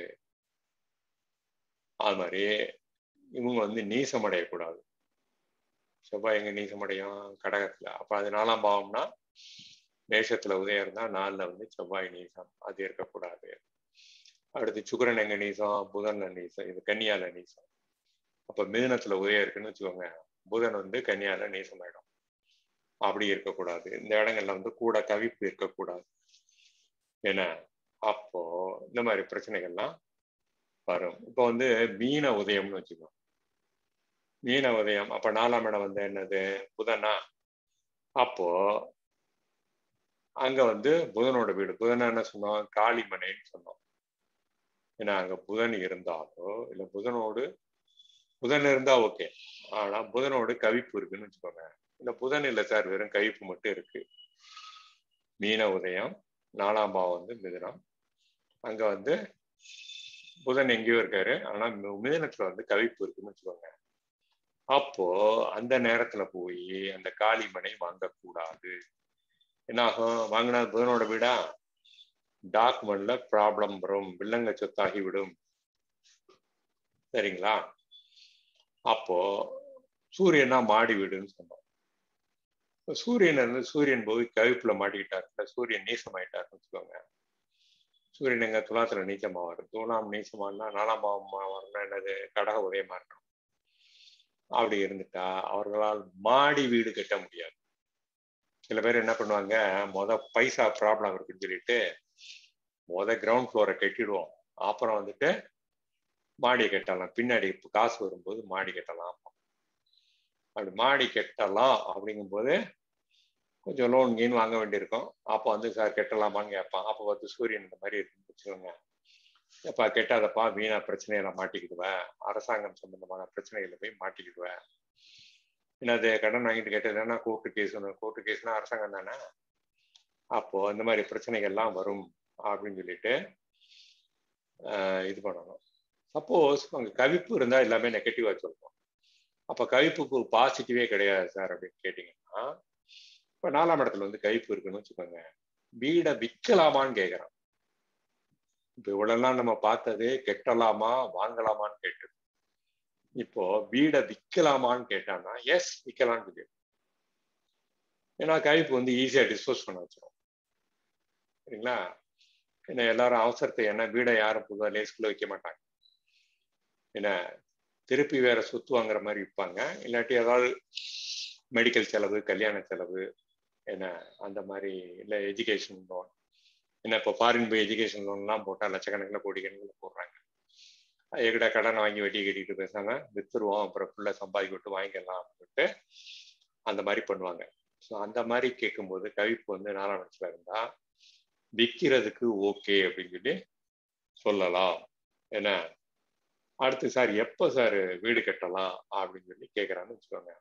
அது மாதிரி இவங்க வந்து நீசமடையக்கூடாது செவ்வாய் எங்க நீசமடையும் கடகத்துல அப்ப அது நாலாம் பாவம்னா மேஷத்துல உதயம் இருந்தா நாலுல வந்து செவ்வாய் நீசம் அது இருக்கக்கூடாது அடுத்து சுக்கரன் எங்க நீசம் புதன்ல நீசம் இது கன்னியால நீசம் அப்ப மிதுனத்துல உதயம் இருக்குன்னு வச்சுக்கோங்க புதன் வந்து கன்னியால நீசமாயிடும் அப்படி இருக்கக்கூடாது இந்த இடங்கள்ல வந்து கூட கவிப்பு இருக்கக்கூடாது ஏன்னா அப்போ இந்த மாதிரி பிரச்சனைகள்லாம் வரும் இப்போ வந்து மீன உதயம்னு வச்சுக்கோ மீன உதயம் அப்ப நாலாம் இடம் வந்து என்னது புதனா அப்போ அங்க வந்து புதனோட வீடு புதன் என்ன சொன்னோம் காளிமனைன்னு சொன்னோம் ஏன்னா அங்க புதன் இருந்தாலோ இல்ல புதனோடு புதன் இருந்தா ஓகே ஆனா புதனோடு கவிப்பு இருக்குன்னு வச்சுக்கோங்க இந்த புதன் இல்லை சார் வெறும் கவிப்பு மட்டும் இருக்கு மீன உதயம் நாலாம் பாவம் வந்து மிதுனம் அங்க வந்து புதன் எங்கேயோ இருக்காரு ஆனா மிதனத்துல வந்து கவிப்பு இருக்குன்னு வச்சுக்கோங்க அப்போ அந்த நேரத்துல போய் அந்த காளிமனை வாங்கக்கூடாது என்ன ஆகும் வாங்கினா புதனோட வீடா டாக்குமெண்ட்ல ப்ராப்ளம் வரும் வில்லங்க சொத்தாகி விடும் சரிங்களா அப்போ சூரியனா மாடி வீடுன்னு சொன்னோம் சூரியன் இருந்து சூரியன் போய் கவிப்புல மாட்டிக்கிட்டாரு சூரியன் நீசமாயிட்டாருன்னு வச்சுக்கோங்க சூரியன் எங்க துலாத்துல நீச்சமா வரும் துலாம் நீச்சமானா நாலாம் பாவமா வரணும் என்னது கடக உதயமா இருக்கணும் அப்படி இருந்துட்டா அவர்களால் மாடி வீடு கட்ட முடியாது சில பேர் என்ன பண்ணுவாங்க மொத பைசா ப்ராப்ளம் இருக்குன்னு சொல்லிட்டு மொத கிரவுண்ட் ஃப்ளோரை கட்டிடுவோம் அப்புறம் வந்துட்டு மாடி கட்டலாம் பின்னாடி காசு வரும்போது மாடி கட்டலாம் அப்படி மாடி கட்டலாம் அப்படிங்கும்போது கொஞ்சம் லோன் கீன் வாங்க வேண்டியிருக்கும் அப்போ வந்து சார் கெட்டலாமான்னு கேட்பான் அப்போ வந்து சூரியன் இந்த மாதிரி இருக்குன்னு வச்சுக்கோங்க எப்பா கெட்டாதப்பா வீணா பிரச்சனையில மாட்டிக்கிடுவேன் அரசாங்கம் சம்பந்தமான பிரச்சனைகளை போய் மாட்டிக்கிடுவேன் என்னது கடன் வாங்கிட்டு கேட்டதுன்னா கோர்ட்டு கேஸ் கோர்ட்டு கேஸ்னா அரசாங்கம் தானே அப்போ இந்த மாதிரி பிரச்சனைகள்லாம் வரும் அப்படின்னு சொல்லிட்டு இது பண்ணணும் சப்போஸ் அங்கே கவிப்பு இருந்தால் எல்லாமே நெகட்டிவாக சொல்லுவோம் அப்போ கவிப்புக்கு பாசிட்டிவே கிடையாது சார் அப்படின்னு கேட்டிங்கன்னா இப்போ நாலாம் இடத்துல வந்து கவிப்பு இருக்குன்னு வச்சுக்கோங்க வீடை விற்கலாமான்னு கேட்குறான் இப்போ இவ்வளோலாம் நம்ம பார்த்தது கெட்டலாமா வாங்கலாமான்னு கேட்டு இப்போ வீடை விற்கலாமான்னு கேட்டான்னா எஸ் விற்கலான்னு சொல்லி ஏன்னா கவிப்பு வந்து ஈஸியாக டிஸ்போஸ் பண்ண வச்சிடும் சரிங்களா ஏன்னா எல்லாரும் அவசரத்தை என்ன வீடை யாரும் புதுவாக லேஸ்குள்ள வைக்க மாட்டாங்க ஏன்னா திருப்பி வேற சொத்து வாங்குற மாதிரி விற்பாங்க இல்லாட்டி ஏதாவது மெடிக்கல் செலவு கல்யாண செலவு என்ன அந்த மாதிரி இல்லை எஜுகேஷன் லோன் என்ன இப்போ ஃபாரின் போய் எஜுகேஷன் லோன்லாம் போட்டால் லட்சக்கணக்கில் கோடிக்கணக்கில் போடுறாங்க எங்கிட்ட கடனை வாங்கி வெட்டி கட்டிட்டு பேசாம வித்துருவோம் அப்புறம் ஃபுல்லாக சம்பாதிக்க விட்டு வாங்கிக்கலாம் அப்படின்ட்டு அந்த மாதிரி பண்ணுவாங்க ஸோ அந்த மாதிரி கேட்கும்போது கவிப்பு வந்து நாலாம் இடத்துல இருந்தா விற்கிறதுக்கு ஓகே அப்படின்னு சொல்லி சொல்லலாம் என்ன அடுத்து சார் எப்போ சார் வீடு கட்டலாம் அப்படின்னு சொல்லி கேட்குறான்னு வச்சுக்கோங்க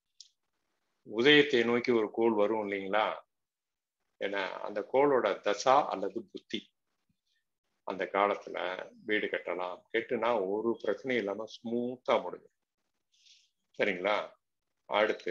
உதயத்தை நோக்கி ஒரு கோள் வரும் இல்லைங்களா ஏன்னா அந்த கோளோட தசா அல்லது புத்தி அந்த காலத்துல வீடு கட்டலாம் கெட்டுனா ஒரு பிரச்சனையும் இல்லாம ஸ்மூத்தா முடியும் சரிங்களா அடுத்து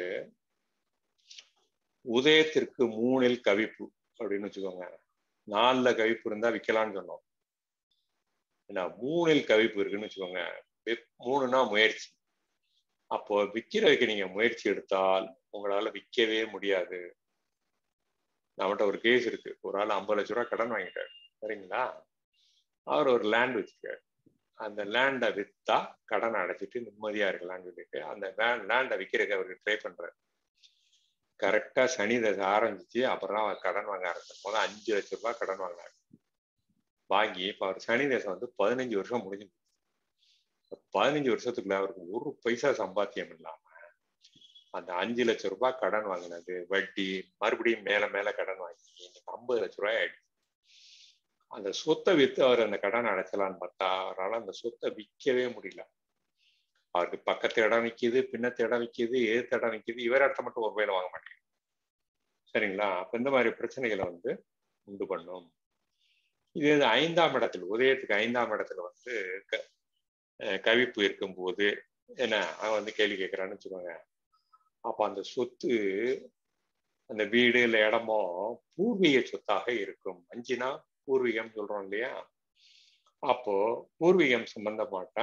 உதயத்திற்கு மூணில் கவிப்பு அப்படின்னு வச்சுக்கோங்க நாலுல கவிப்பு இருந்தா விற்கலான்னு சொன்னோம் ஏன்னா மூணில் கவிப்பு இருக்குன்னு வச்சுக்கோங்க மூணுனா முயற்சி அப்போ விற்கிறதுக்கு நீங்க முயற்சி எடுத்தால் உங்களால விற்கவே முடியாது நம்மகிட்ட ஒரு கேஸ் இருக்கு ஒரு ஆள் ஐம்பது லட்ச ரூபா கடன் வாங்கிட்டாரு சரிங்களா அவர் ஒரு லேண்ட் வச்சுக்காரு அந்த லேண்டை வித்தா கடனை அடைச்சிட்டு நிம்மதியா இருக்கலாம்னு சொல்லிட்டு அந்த லேண்டை விற்கிறதுக்கு அவருக்கு ட்ரை பண்றாரு கரெக்டா சனி தசை ஆரம்பிச்சு அப்புறம் அவர் கடன் வாங்க ஆரம்பிச்சார் முதல் அஞ்சு லட்ச ரூபாய் கடன் வாங்கினார் வாங்கி இப்போ அவர் சனி தசை வந்து பதினஞ்சு வருஷம் முடிஞ்சு பதினஞ்சு வருஷத்துக்குள்ள அவருக்கு ஒரு பைசா சம்பாத்தியம் இல்லாம அந்த அஞ்சு லட்சம் ரூபாய் கடன் வாங்கினது வட்டி மறுபடியும் மேல மேல கடன் வாங்கி இன்னைக்கு ஐம்பது லட்ச ரூபாய் ஆயிடுச்சு அந்த சொத்தை வித்து அவர் அந்த கடன் அடைச்சலான்னு பார்த்தா அவரால் அந்த சொத்தை விற்கவே முடியல அவருக்கு பக்கத்து இடம் விற்கிது பின்னத்து இடம் விற்கிது எதிர்த்து இடம் விற்கிது இவர் இடத்த மட்டும் ஒரு வேலை வாங்க மாட்டேங்குது சரிங்களா அப்ப இந்த மாதிரி பிரச்சனைகளை வந்து உண்டு பண்ணும் இது ஐந்தாம் இடத்துல உதயத்துக்கு ஐந்தாம் இடத்துல வந்து கவிப்பு இருக்கும்போது என்ன அவன் வந்து கேள்வி கேட்கிறான்னு வச்சுக்கோங்க அப்ப அந்த சொத்து அந்த வீடு இல்லை இடமோ பூர்வீக சொத்தாக இருக்கும் அஞ்சுனா பூர்வீகம் சொல்றோம் இல்லையா அப்போ பூர்வீகம் சம்பந்தப்பட்ட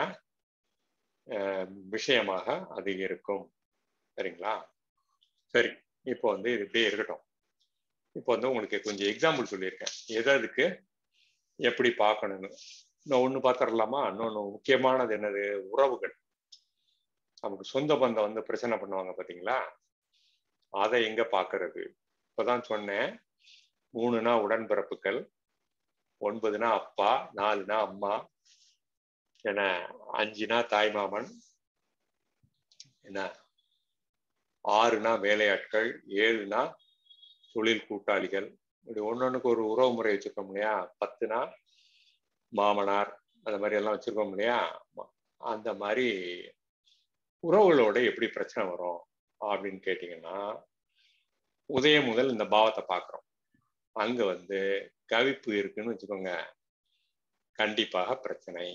விஷயமாக அது இருக்கும் சரிங்களா சரி இப்போ வந்து இது இப்படியே இருக்கட்டும் இப்போ வந்து உங்களுக்கு கொஞ்சம் எக்ஸாம்பிள் சொல்லியிருக்கேன் எது அதுக்கு எப்படி பார்க்கணும்னு இன்னும் ஒண்ணு பார்த்துடலாமா இன்னொன்னு முக்கியமானது என்னது உறவுகள் நமக்கு சொந்த பந்தம் வந்து பிரச்சனை பண்ணுவாங்க பாத்தீங்களா அதை எங்க பாக்குறது இப்பதான் சொன்னேன் மூணுனா உடன்பிறப்புகள் ஒன்பதுனா அப்பா நாலுனா அம்மா என்ன அஞ்சுனா தாய்மாமன் என்ன ஆறுனா வேலையாட்கள் ஏழுனா தொழில் கூட்டாளிகள் இப்படி ஒன்னொன்னுக்கு ஒரு உறவு முறை வச்சிருக்கோம் இல்லையா பத்துனா மாமனார் அந்த மாதிரி எல்லாம் வச்சிருக்கோம் இல்லையா அந்த மாதிரி உறவுகளோட எப்படி பிரச்சனை வரும் அப்படின்னு கேட்டீங்கன்னா உதயம் முதல் இந்த பாவத்தை பார்க்குறோம் அங்க வந்து கவிப்பு இருக்குன்னு வச்சுக்கோங்க கண்டிப்பாக பிரச்சனை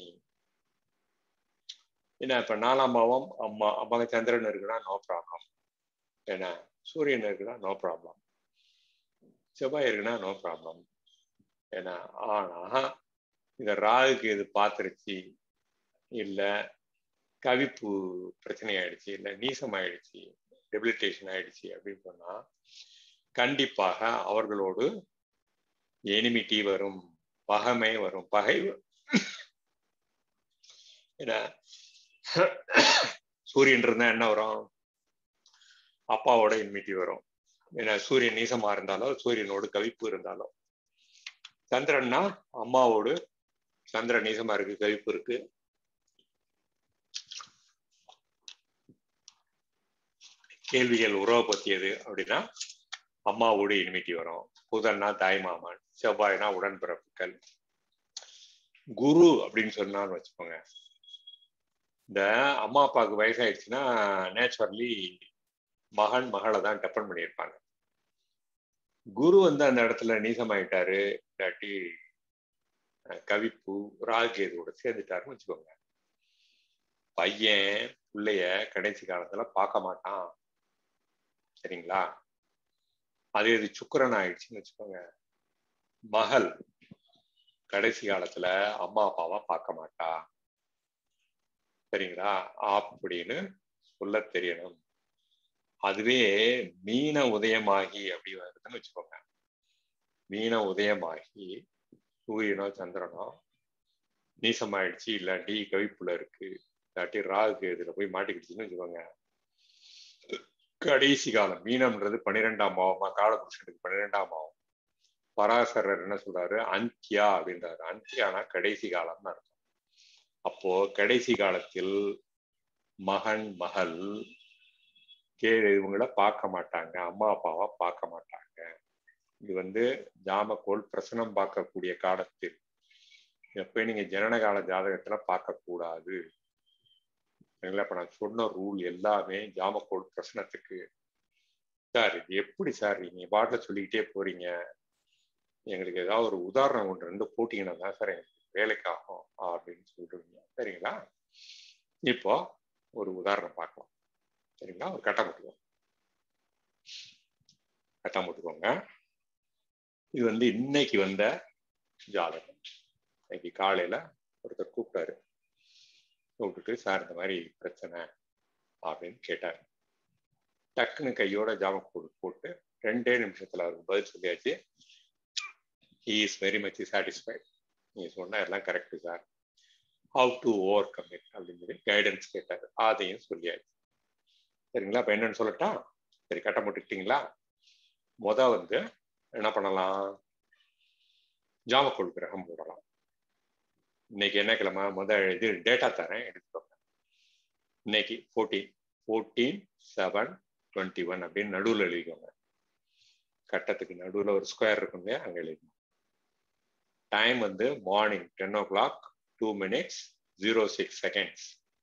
என்ன இப்ப நாலாம் பாவம் அம்மா அம்மா சந்திரன் இருக்குன்னா நோ ப்ராப்ளம் என்ன சூரியன் இருக்குன்னா நோ ப்ராப்ளம் செவ்வாய் இருக்குன்னா நோ ப்ராப்ளம் ஏன்னா ஆனா இந்த ராகுக்கு இது பார்த்துருச்சு இல்ல கவிப்பு பிரச்சனை ஆயிடுச்சு இல்ல நீசம் ஆயிடுச்சு டெபிலிட்டேஷன் ஆயிடுச்சு அப்படின்னு சொன்னா கண்டிப்பாக அவர்களோடு எனிமிட்டி வரும் பகமை வரும் பகை என்ன சூரியன் இருந்தா என்ன வரும் அப்பாவோட எனிமிட்டி வரும் ஏன்னா சூரியன் நீசமா இருந்தாலோ சூரியனோடு கவிப்பு இருந்தாலோ சந்திரன்னா அம்மாவோடு சந்திரன் நீசமா இருக்கு கவிப்பு இருக்கு கேள்விகள் உறவை பத்தியது அப்படின்னா அம்மாவோடு இனிமிட்டி வரும் புதன்னா தாய்மாமன் செவ்வாய்னா உடன்பிறப்புகள் குரு அப்படின்னு சொன்னான்னு வச்சுக்கோங்க இந்த அம்மா அப்பாவுக்கு வயசாயிடுச்சுன்னா நேச்சுரலி மகன் மகளை தான் டெப்பன் பண்ணியிருப்பாங்க குரு வந்து அந்த இடத்துல நீசமாயிட்டாரு இல்லாட்டி கவிப்பு ராகேதுவோட சேர்ந்துட்டாருன்னு வச்சுக்கோங்க பையன் பிள்ளைய கடைசி காலத்துல பார்க்க மாட்டான் சரிங்களா அதே இது சுக்கரன் ஆயிடுச்சுன்னு வச்சுக்கோங்க மகள் கடைசி காலத்துல அம்மா அப்பாவை பார்க்க மாட்டா சரிங்களா அப்படின்னு சொல்ல தெரியணும் அதுவே மீன உதயமாகி அப்படி வருதுன்னு வச்சுக்கோங்க மீன உதயமாகி சூரியனோ சந்திரனோ நீசமாயிடுச்சு இல்லாட்டி கவிப்புல இருக்கு இல்லாட்டி ராகுக்கு இதுல போய் மாட்டிக்கிடுச்சுன்னு வச்சுக்கோங்க கடைசி காலம் மீனம்ன்றது பன்னிரெண்டாம் பாவமா காலபுருஷனுக்கு பன்னிரெண்டாம் பாவம் பராசரர் என்ன சொல்றாரு அந்தியா அப்படின்றாரு அந்தியானா கடைசி காலம்னு அர்த்தம் அப்போ கடைசி காலத்தில் மகன் மகள் கே இவங்கள பார்க்க மாட்டாங்க அம்மா அப்பாவை பார்க்க மாட்டாங்க இது வந்து ஜாமக்கோள் பிரசனம் பார்க்கக்கூடிய காலத்தில் எப்ப நீங்க ஜனன கால ஜாதகத்துல பார்க்க கூடாது சரிங்களா இப்ப நான் சொன்ன ரூல் எல்லாமே ஜாமக்கோள் பிரசனத்துக்கு சார் இது எப்படி சார் நீங்க பாட்டில் சொல்லிக்கிட்டே போறீங்க எங்களுக்கு ஏதாவது ஒரு உதாரணம் ஒன்று ரெண்டு போட்டீங்கன்னா தான் சார் எங்களுக்கு வேலைக்கு ஆகும் அப்படின்னு சொல்றீங்க சரிங்களா இப்போ ஒரு உதாரணம் பார்க்கலாம் சரிங்களா ஒரு கட்டம் போட்டுக்கோங்க கட்டம் போட்டுக்கோங்க இது வந்து இன்னைக்கு வந்த ஜாதகம் இன்னைக்கு காலையில ஒருத்தர் கூப்பிட்டாரு கூப்பிட்டுட்டு சார் இந்த மாதிரி பிரச்சனை அப்படின்னு கேட்டார் டக்குன்னு கையோட ஜாம போட்டு ரெண்டே நிமிஷத்துல அவருக்கு பதில் சொல்லியாச்சு he is very much satisfied நீங்க சொன்னா எல்லாம் correct sir how to overcome it அப்படின்னு சொல்லி கைடன்ஸ் கேட்டார் அதையும் சொல்லியாச்சு சரிங்களா இப்போ என்னன்னு சொல்லட்டா சரி கட்ட போட்டுக்கிட்டீங்களா முத வந்து என்ன பண்ணலாம் ஜாமக்கோள் கிரகம் போடலாம் இன்னைக்கு என்ன கிழமை முத இது டேட்டா தரேன் எடுத்துக்கோங்க இன்னைக்கு fourteen fourteen seven twenty one அப்படின்னு நடுவில் எழுதிக்கோங்க கட்டத்துக்கு நடுவில் ஒரு ஸ்கொயர் இருக்கும் இல்லையா அங்கே எழுதிக்கோங்க டைம் வந்து morning ten o'clock two minutes zero six seconds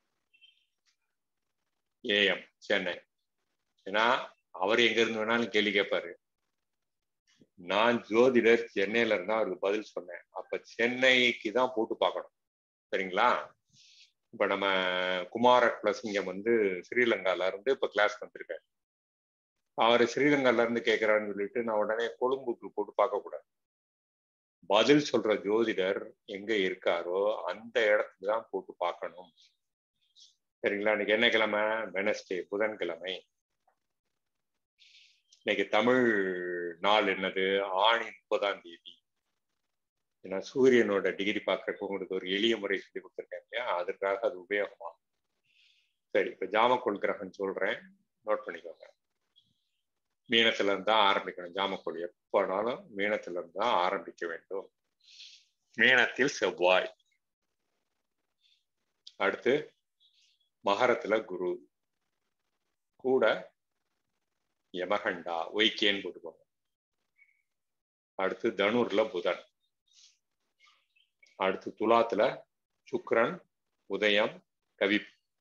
AM Chennai ஏன்னா அவர் எங்க இருந்து வேணாலும் கேள்வி கேட்பாரு நான் ஜோதிடர் சென்னையில இருந்தா அவருக்கு பதில் சொன்னேன் அப்ப சென்னைக்கு தான் போட்டு பார்க்கணும் சரிங்களா இப்ப நம்ம குமார பிளஸ்லிங்கம் வந்து ஸ்ரீலங்கால இருந்து இப்ப கிளாஸ் வந்திருக்காரு அவர் ஸ்ரீலங்கால இருந்து கேட்கிறான்னு சொல்லிட்டு நான் உடனே கொழும்புக்கு போட்டு பார்க்க கூடாது பதில் சொல்ற ஜோதிடர் எங்க இருக்காரோ அந்த இடத்துக்கு தான் போட்டு பார்க்கணும் சரிங்களா இன்னைக்கு என்ன கிழமை வெனஸ்டே புதன்கிழமை இன்னைக்கு தமிழ் நாள் என்னது ஆணி முப்பதாம் தேதி ஏன்னா சூரியனோட டிகிரி பார்க்கறதுக்கு உங்களுக்கு ஒரு எளிய முறை சொல்லி கொடுத்துருக்கேன் இல்லையா அதற்காக அது உபயோகமாகும் சரி இப்போ ஜாமக்கோள் கிரகம் சொல்றேன் நோட் பண்ணிக்கோங்க மீனத்துல இருந்து தான் ஆரம்பிக்கணும் ஜாமக்கோள் எப்போனாலும் மீனத்துல இருந்து தான் ஆரம்பிக்க வேண்டும் மீனத்தில் செவ்வாய் அடுத்து மகரத்துல குரு கூட யமகண்டா ஒய்கேன்னு போட்டுக்கோங்க அடுத்து தனுர்ல புதன் அடுத்து துலாத்துல சுக்ரன் உதயம் கவி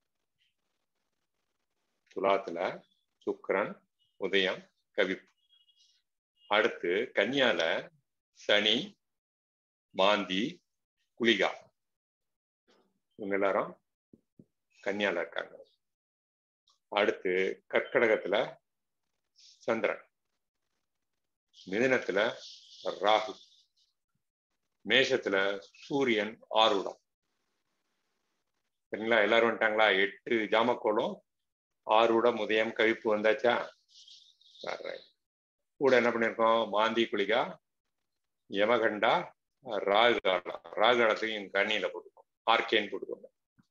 துலாத்துல சுக்ரன் உதயம் கவிப்பு அடுத்து கன்னியால சனி மாந்தி குளிகா இவங்க எல்லாரும் கன்னியால இருக்காங்க அடுத்து கற்கடகத்துல சந்திரன் மிதனத்துல ராகு மேஷத்துல சூரியன் ஆறுடம் சரிங்களா எல்லாரும் வந்துட்டாங்களா எட்டு ஜாமக்கோளும் ஆறுடம் உதயம் கவிப்பு வந்தாச்சா கூட என்ன பண்ணிருக்கோம் மாந்தி குளிகா யமகண்டா ராகுகாலம் ராகுகாலத்தையும் கண்ணியில போட்டுக்கோம் ஆர்கேன்னு போட்டுக்கோங்க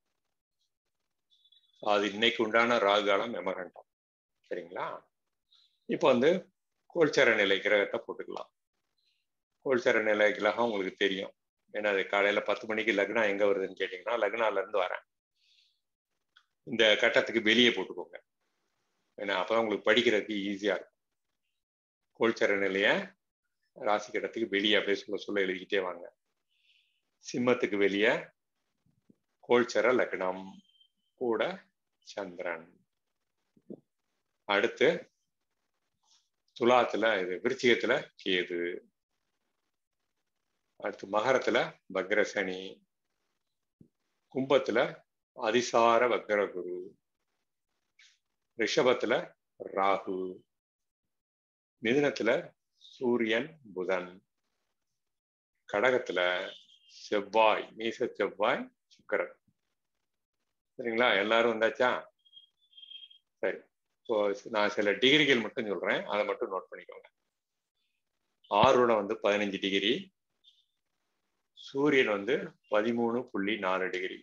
அது இன்னைக்கு உண்டான ராகுகாலம் யமகண்டம் சரிங்களா இப்போ வந்து கோல்சர நிலை கிரகத்தை போட்டுக்கலாம் கோல்சர நிலை கிரகம் உங்களுக்கு தெரியும் ஏன்னா அது காலையில பத்து மணிக்கு லக்னா எங்க வருதுன்னு கேட்டீங்கன்னா லக்னால இருந்து வரேன் இந்த கட்டத்துக்கு வெளியே போட்டுக்கோங்க ஏன்னா அப்பதான் உங்களுக்கு படிக்கிறதுக்கு ஈஸியா இருக்கும் கோல்சர நிலைய ராசி கட்டத்துக்கு வெளியே அப்படியே சொல்ல சொல்ல எழுதிக்கிட்டே வாங்க சிம்மத்துக்கு வெளியே கோல்சர லக்னம் கூட சந்திரன் அடுத்து துலாத்துல இது விருச்சிகத்துல கேது அடுத்து மகரத்துல பக்ரசனி கும்பத்துல அதிசார வக்ரகுரு ரிஷபத்துல ராகு மிதுனத்துல சூரியன் புதன் கடகத்துல செவ்வாய் மீச செவ்வாய் சுக்கரன் சரிங்களா எல்லாரும் வந்தாச்சா சரி இப்போ நான் சில டிகிரிகள் மட்டும் சொல்றேன் அதை மட்டும் நோட் பண்ணிக்கோங்க ஆறுடம் வந்து பதினஞ்சு டிகிரி சூரியன் வந்து பதிமூணு புள்ளி நாலு டிகிரி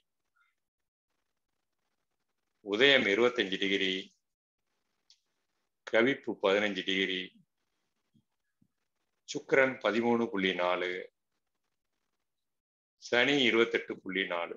உதயம் இருபத்தஞ்சு டிகிரி கவிப்பு பதினஞ்சு டிகிரி சுக்கரன் பதிமூணு புள்ளி நாலு சனி இருபத்தெட்டு புள்ளி நாலு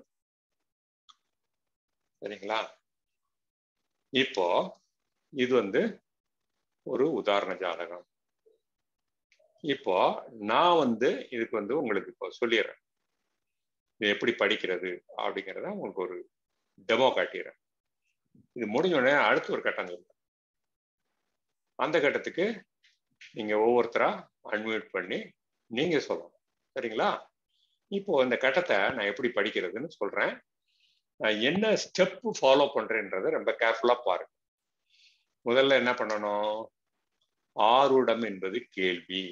சரிங்களா இப்போ இது வந்து ஒரு உதாரண ஜாதகம் இப்போ நான் வந்து இதுக்கு வந்து உங்களுக்கு இப்போ சொல்லிடுறேன் இது எப்படி படிக்கிறது அப்படிங்கிறத உங்களுக்கு ஒரு டெமோ காட்டிடுறேன் இது முடிஞ்சோடனே அடுத்து ஒரு கட்டம் சொல்றேன் அந்த கட்டத்துக்கு நீங்க ஒவ்வொருத்தரா அன்மியூட் பண்ணி நீங்க சொல்லணும் சரிங்களா இப்போ இந்த கட்டத்தை நான் எப்படி படிக்கிறதுன்னு சொல்றேன் நான் என்ன ஸ்டெப் ஃபாலோ பண்றேன்றதை ரொம்ப கேர்ஃபுல்லா பாருங்க முதல்ல என்ன பண்ணணும் ஆருடம் என்பது கேள்வி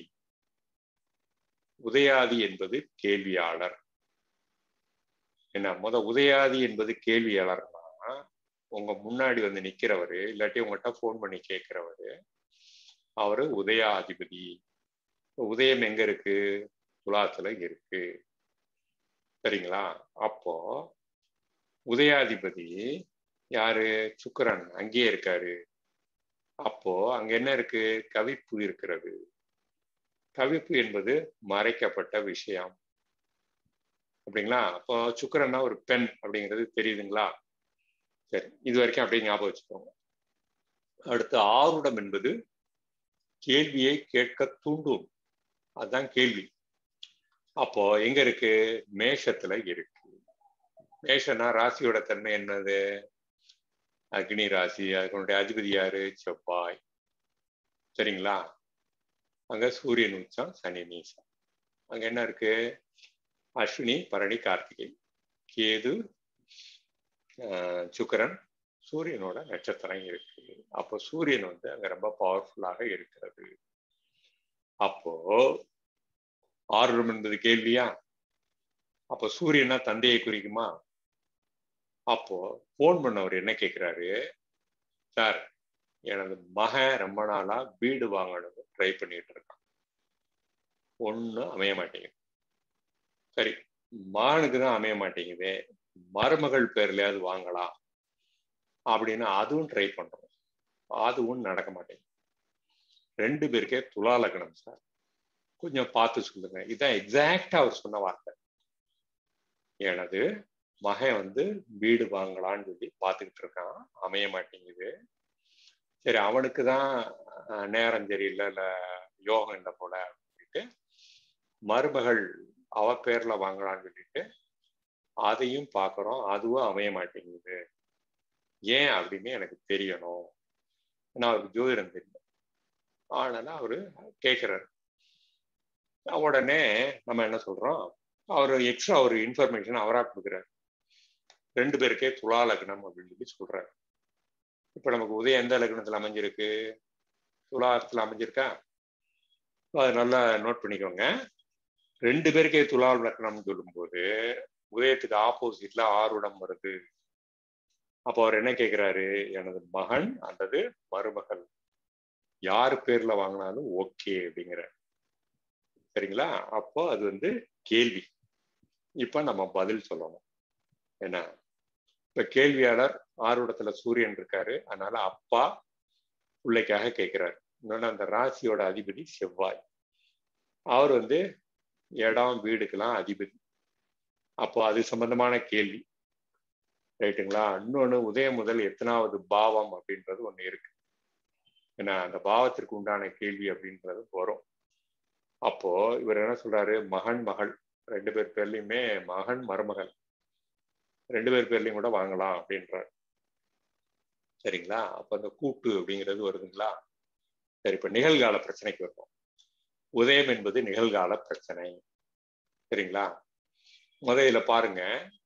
உதயாதி என்பது கேள்வியாளர் என்ன முத உதயாதி என்பது கேள்வியாளர்னா உங்க முன்னாடி வந்து நிக்கிறவரு இல்லாட்டி உங்கள்கிட்ட ஃபோன் பண்ணி கேட்கிறவரு அவரு உதயாதிபதி உதயம் எங்க இருக்கு துலாத்துல இருக்கு சரிங்களா அப்போ உதயாதிபதி யாரு சுக்கரன் அங்கேயே இருக்காரு அப்போ அங்க என்ன இருக்கு கவிப்பு இருக்கிறது கவிப்பு என்பது மறைக்கப்பட்ட விஷயம் அப்படிங்களா அப்போ சுக்கரன்னா ஒரு பெண் அப்படிங்கிறது தெரியுதுங்களா சரி இது வரைக்கும் அப்படியே ஞாபகம் வச்சுக்கோங்க அடுத்து ஆருடம் என்பது கேள்வியை கேட்க தூண்டும் அதுதான் கேள்வி அப்போ எங்க இருக்கு மேஷத்துல இருக்கு மேஷனா ராசியோட தன்மை என்னது அக்னி ராசி அதனுடைய அதிபதி யாரு செவ்வாய் சரிங்களா அங்க சூரியன் உச்சம் சனி நீசம் அங்க என்ன இருக்கு அஸ்வினி பரணி கார்த்திகை கேது சுக்கரன் சூரியனோட நட்சத்திரம் இருக்கு அப்போ சூரியன் வந்து அங்க ரொம்ப பவர்ஃபுல்லாக இருக்கிறது அப்போ ஆர்வம் என்பது கேள்வியா அப்போ சூரியனா தந்தையை குறிக்குமா அப்போ போன் பண்ணவர் என்ன கேட்கிறாரு சார் எனது மகன் ரொம்ப நாளா வீடு வாங்கணும்னு ட்ரை பண்ணிட்டு இருக்கான் ஒன்றும் அமைய மாட்டேங்குது சரி மகனுக்கு தான் அமைய மாட்டேங்குது மருமகள் பேர்லயாவது வாங்கலாம் அப்படின்னு அதுவும் ட்ரை பண்றோம் அதுவும் நடக்க மாட்டேங்குது ரெண்டு பேருக்கே துலா லக்னம் சார் கொஞ்சம் பார்த்து சொல்லுங்க இதான் எக்ஸாக்டா அவர் சொன்ன வார்த்தை எனது மகன் வந்து வீடு வாங்கலான்னு சொல்லி பார்த்துக்கிட்டு இருக்கான் அமைய மாட்டேங்குது சரி அவனுக்கு தான் நேரம் சரியில்லை இல்லை யோகம் இல்லை போல அப்படின்ட்டு மருமகள் அவ பேர்ல வாங்கலாம்னு சொல்லிட்டு அதையும் பார்க்குறோம் அதுவும் அமைய மாட்டேங்குது ஏன் அப்படின்னு எனக்கு தெரியணும் ஏன்னா அவருக்கு ஜோதிடம் தெரியும் அதனால அவரு கேட்கிறாரு உடனே நம்ம என்ன சொல்றோம் அவர் எக்ஸ்ட்ரா ஒரு இன்ஃபர்மேஷன் அவரா கொடுக்குறாரு ரெண்டு பேருக்கே துலா லக்னம் அப்படின்னு சொல்லி சொல்றாரு இப்ப நமக்கு உதயம் எந்த லக்னத்துல அமைஞ்சிருக்கு துலாத்துல அமைஞ்சிருக்கா அது நல்லா நோட் பண்ணிக்கோங்க ரெண்டு பேருக்கே துலா லக்னம்னு சொல்லும்போது உதயத்துக்கு ஆப்போசிட்ல ஆறுடம் வருது அப்போ அவர் என்ன கேட்கிறாரு எனது மகன் அல்லது மருமகள் யார் பேர்ல வாங்கினாலும் ஓகே அப்படிங்கிற சரிங்களா அப்போ அது வந்து கேள்வி இப்ப நம்ம பதில் சொல்லணும் என்ன இப்ப கேள்வியாளர் ஆறுடத்துல சூரியன் இருக்காரு அதனால அப்பா பிள்ளைக்காக கேட்கிறாரு இன்னொன்னு அந்த ராசியோட அதிபதி செவ்வாய் அவர் வந்து இடம் வீடுக்கெல்லாம் அதிபதி அப்போ அது சம்பந்தமான கேள்வி ரைட்டுங்களா இன்னொன்று உதயம் முதல் எத்தனாவது பாவம் அப்படின்றது ஒன்று இருக்கு ஏன்னா அந்த பாவத்திற்கு உண்டான கேள்வி அப்படின்றது வரும் அப்போ இவர் என்ன சொல்றாரு மகன் மகள் ரெண்டு பேர் பேர்லயுமே மகன் மருமகள் ரெண்டு பேர் பேர்லயும் கூட வாங்கலாம் அப்படின்றார் சரிங்களா அப்ப அந்த கூட்டு அப்படிங்கிறது வருதுங்களா சரி இப்ப நிகழ்கால பிரச்சனைக்கு வருவோம் உதயம் என்பது நிகழ்கால பிரச்சனை சரிங்களா முதல்ல பாருங்க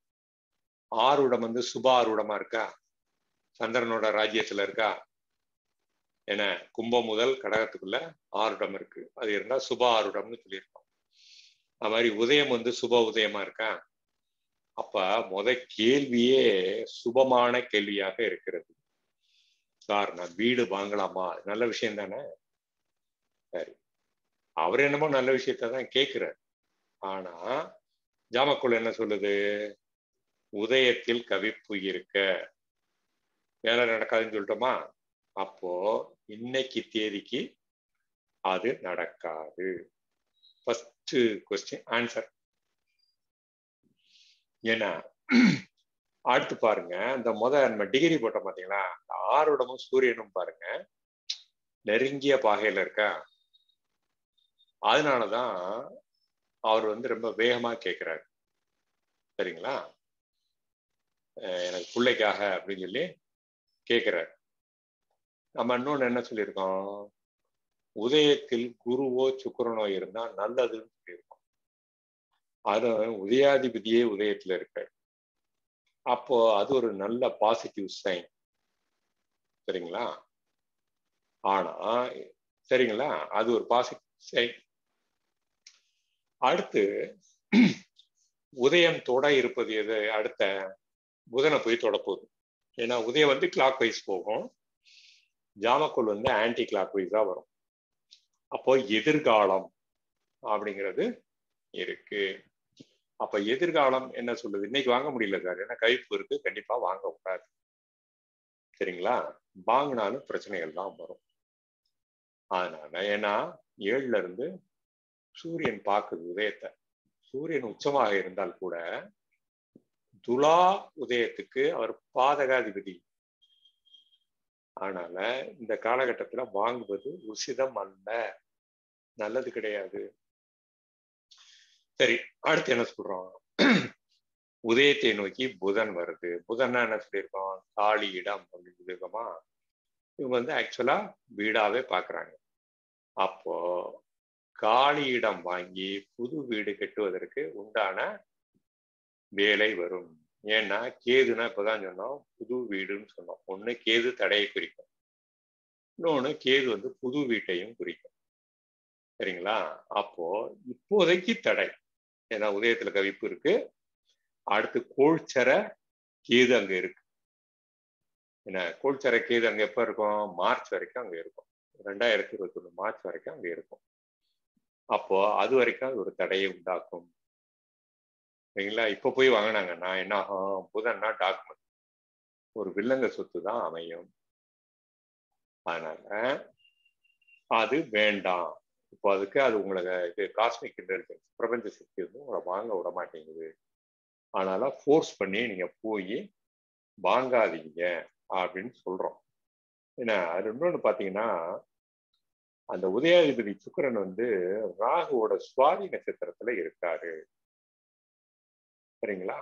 ஆறுடம் வந்து சுப ஆறுடமா இருக்கா சந்திரனோட ராஜ்யத்துல இருக்கா என்ன கும்பம் முதல் கடகத்துக்குள்ள ஆறுடம் இருக்கு அது இருந்தா சுப ஆறுடம்னு சொல்லியிருக்கோம் அது மாதிரி உதயம் வந்து சுப உதயமா இருக்கா அப்ப முத கேள்வியே சுபமான கேள்வியாக இருக்கிறது சார் நான் வீடு வாங்கலாமா நல்ல விஷயம் தானே சரி அவர் என்னமோ நல்ல விஷயத்த தான் கேட்கிறார் ஆனா ஜாமக்குள் என்ன சொல்லுது உதயத்தில் கவிப்பு இருக்க வேலை நடக்காதுன்னு சொல்லிட்டோமா அப்போ இன்னைக்கு தேதிக்கு அது நடக்காது ஃபர்ஸ்ட் கொஸ்டின் ஆன்சர் ஏன்னா அடுத்து பாருங்க இந்த முத நம்ம டிகிரி போட்டோம் பாத்தீங்களா ஆறுடமும் சூரியனும் பாருங்க நெருங்கிய பாகையில இருக்கா அதனாலதான் அவர் வந்து ரொம்ப வேகமா கேட்கிறாரு சரிங்களா எனக்கு பிள்ளைக்காக அப்படின்னு சொல்லி கேட்கிறார் நம்ம இன்னொன்னு என்ன சொல்லியிருக்கோம் உதயத்தில் குருவோ சுக்கரனோ இருந்தா நல்லதுன்னு சொல்லியிருக்கோம் அது உதயாதிபதியே உதயத்துல இருக்காரு அப்போ அது ஒரு நல்ல பாசிட்டிவ் சைன் சரிங்களா ஆனா சரிங்களா அது ஒரு பாசிட்டிவ் சைன் அடுத்து உதயம் தொட இருப்பது எது அடுத்த புதனை போய் தொட போகுது ஏன்னா உதயம் வந்து கிளாக் வைஸ் போகும் ஜாமக்கோல் வந்து ஆன்டி கிளாக் வைஸா வரும் அப்போ எதிர்காலம் அப்படிங்கிறது இருக்கு அப்ப எதிர்காலம் என்ன சொல்லுது இன்னைக்கு வாங்க முடியல சார் ஏன்னா கைப்பு இருக்கு கண்டிப்பா வாங்க கூடாது சரிங்களா வாங்கினாலும் பிரச்சனைகள் தான் வரும் அதனால ஏன்னா ஏழுல இருந்து சூரியன் பார்க்குது உதயத்தை சூரியன் உச்சமாக இருந்தால் கூட துலா உதயத்துக்கு அவர் பாதகாதிபதி அதனால இந்த காலகட்டத்துல வாங்குவது உசிதம் அல்ல நல்லது கிடையாது சரி அடுத்து என்ன சொல்றோம் உதயத்தை நோக்கி புதன் வருது புதன்னா என்ன சொல்லியிருக்கோம் காலி இடம் அப்படின்னு சொல்லியிருக்கோமா இவங்க வந்து ஆக்சுவலா வீடாவே பாக்குறாங்க அப்போ காலி இடம் வாங்கி புது வீடு கட்டுவதற்கு உண்டான வேலை வரும் ஏன்னா கேதுனா இப்பதான் சொன்னோம் புது வீடுன்னு சொன்னோம் ஒண்ணு கேது தடையை குறிக்கும் இன்னொன்னு கேது வந்து புது வீட்டையும் குறிக்கும் சரிங்களா அப்போ இப்போதைக்கு தடை ஏன்னா உதயத்துல கவிப்பு இருக்கு அடுத்து கோழ்ச்சர கேது அங்க இருக்கு என்ன கோழ்ச்சர கேது அங்க எப்ப இருக்கும் மார்ச் வரைக்கும் அங்க இருக்கும் ரெண்டாயிரத்தி இருபத்தி ஒண்ணு மார்ச் வரைக்கும் அங்க இருக்கும் அப்போ அது வரைக்கும் அது ஒரு தடையை உண்டாக்கும் சரிங்களா இப்ப போய் வாங்கினாங்கன்னா என்ன ஆகும் புதன்னா டாக்குமெண்ட் ஒரு வில்லங்க சொத்து தான் அமையும் அதனால அது வேண்டாம் இப்போ அதுக்கு அது உங்களுக்கு இது காஸ்மிக் இன்டெலிஜென்ஸ் பிரபஞ்ச சக்தி வந்து உங்களை வாங்க விட மாட்டேங்குது அதனால ஃபோர்ஸ் பண்ணி நீங்க போய் வாங்காதீங்க அப்படின்னு சொல்றோம் ஏன்னா அது இன்னொன்று பார்த்தீங்கன்னா அந்த உதயாதிபதி சுக்கரன் வந்து ராகுவோட சுவாதி நட்சத்திரத்துல இருக்காரு சரிங்களா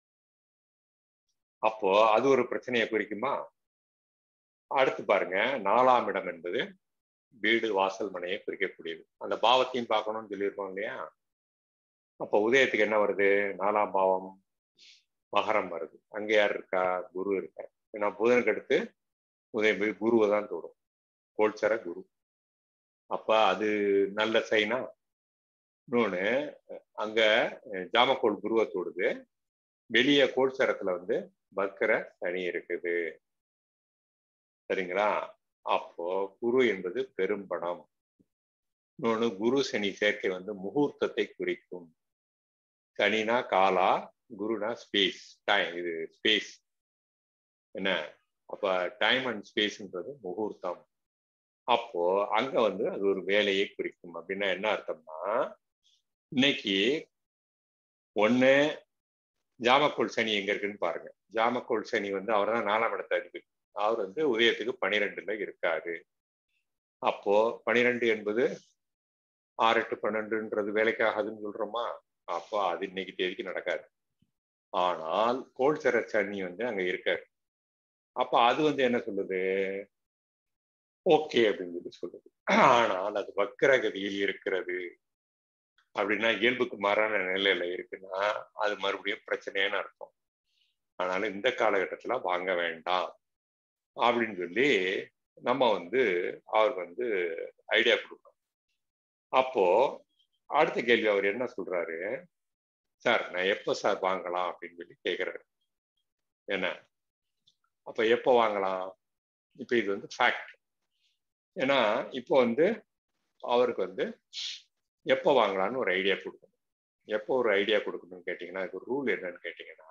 அப்போ அது ஒரு பிரச்சனையை குறிக்குமா அடுத்து பாருங்க நாலாம் இடம் என்பது வீடு வாசல் மனையை குறிக்கக்கூடியது அந்த பாவத்தையும் பார்க்கணும்னு சொல்லியிருக்கோம் இல்லையா அப்போ உதயத்துக்கு என்ன வருது நாலாம் பாவம் மகரம் வருது அங்க யார் இருக்கா குரு இருக்கா ஏன்னா புதனுக்கு அடுத்து உதயம் போய் குருவை தான் தொடும் கோல்சர குரு அப்ப அது நல்ல சைனா இன்னொன்னு அங்க ஜாமக்கோள் குருவை தொடுது வெளியே கோல்சரத்துல வந்து பக்கர சனி இருக்குது சரிங்களா அப்போ குரு என்பது பெரும்பணம் இன்னொன்று குரு சனி சேர்க்கை வந்து முகூர்த்தத்தை குறிக்கும் சனினா காலா குருனா ஸ்பேஸ் டைம் இது ஸ்பேஸ் என்ன அப்ப டைம் அண்ட் ஸ்பேஸ்ன்றது முகூர்த்தம் அப்போ அங்க வந்து அது ஒரு வேலையை குறிக்கும் அப்படின்னா என்ன அர்த்தம்னா இன்னைக்கு ஒண்ணு ஜாமக்கோள் சனி எங்க இருக்குன்னு பாருங்க ஜாமக்கோள் சனி வந்து அவர் தான் நாலாம் இடத்த அதிபதி அவர் வந்து உதயத்துக்கு பனிரெண்டுல இருக்காரு அப்போ பனிரெண்டு என்பது ஆறு எட்டு பன்னெண்டுன்றது வேலைக்காகாதுன்னு சொல்றோமா அப்போ அது இன்னைக்கு தேதிக்கு நடக்காது ஆனால் கோல்சர சனி வந்து அங்க இருக்காரு அப்ப அது வந்து என்ன சொல்லுது ஓகே அப்படின்னு சொல்லி சொல்லுது ஆனால் அது வக்கரகதியில் இருக்கிறது அப்படின்னா இயல்புக்கு மாறான நிலையில இருக்குன்னா அது மறுபடியும் பிரச்சனைன்னு அர்த்தம் அதனால இந்த காலகட்டத்துல வாங்க வேண்டாம் அப்படின்னு சொல்லி நம்ம வந்து அவர் வந்து ஐடியா கொடுக்கணும் அப்போ அடுத்த கேள்வி அவர் என்ன சொல்றாரு சார் நான் எப்போ சார் வாங்கலாம் அப்படின்னு சொல்லி கேட்குறாரு என்ன அப்போ எப்போ வாங்கலாம் இப்போ இது வந்து ஃபேக்ட் ஏன்னா இப்போ வந்து அவருக்கு வந்து எப்போ வாங்கலாம்னு ஒரு ஐடியா கொடுக்கணும் எப்போ ஒரு ஐடியா கொடுக்கணும்னு கேட்டிங்கன்னா இது ரூல் என்னன்னு கேட்டிங்கன்னா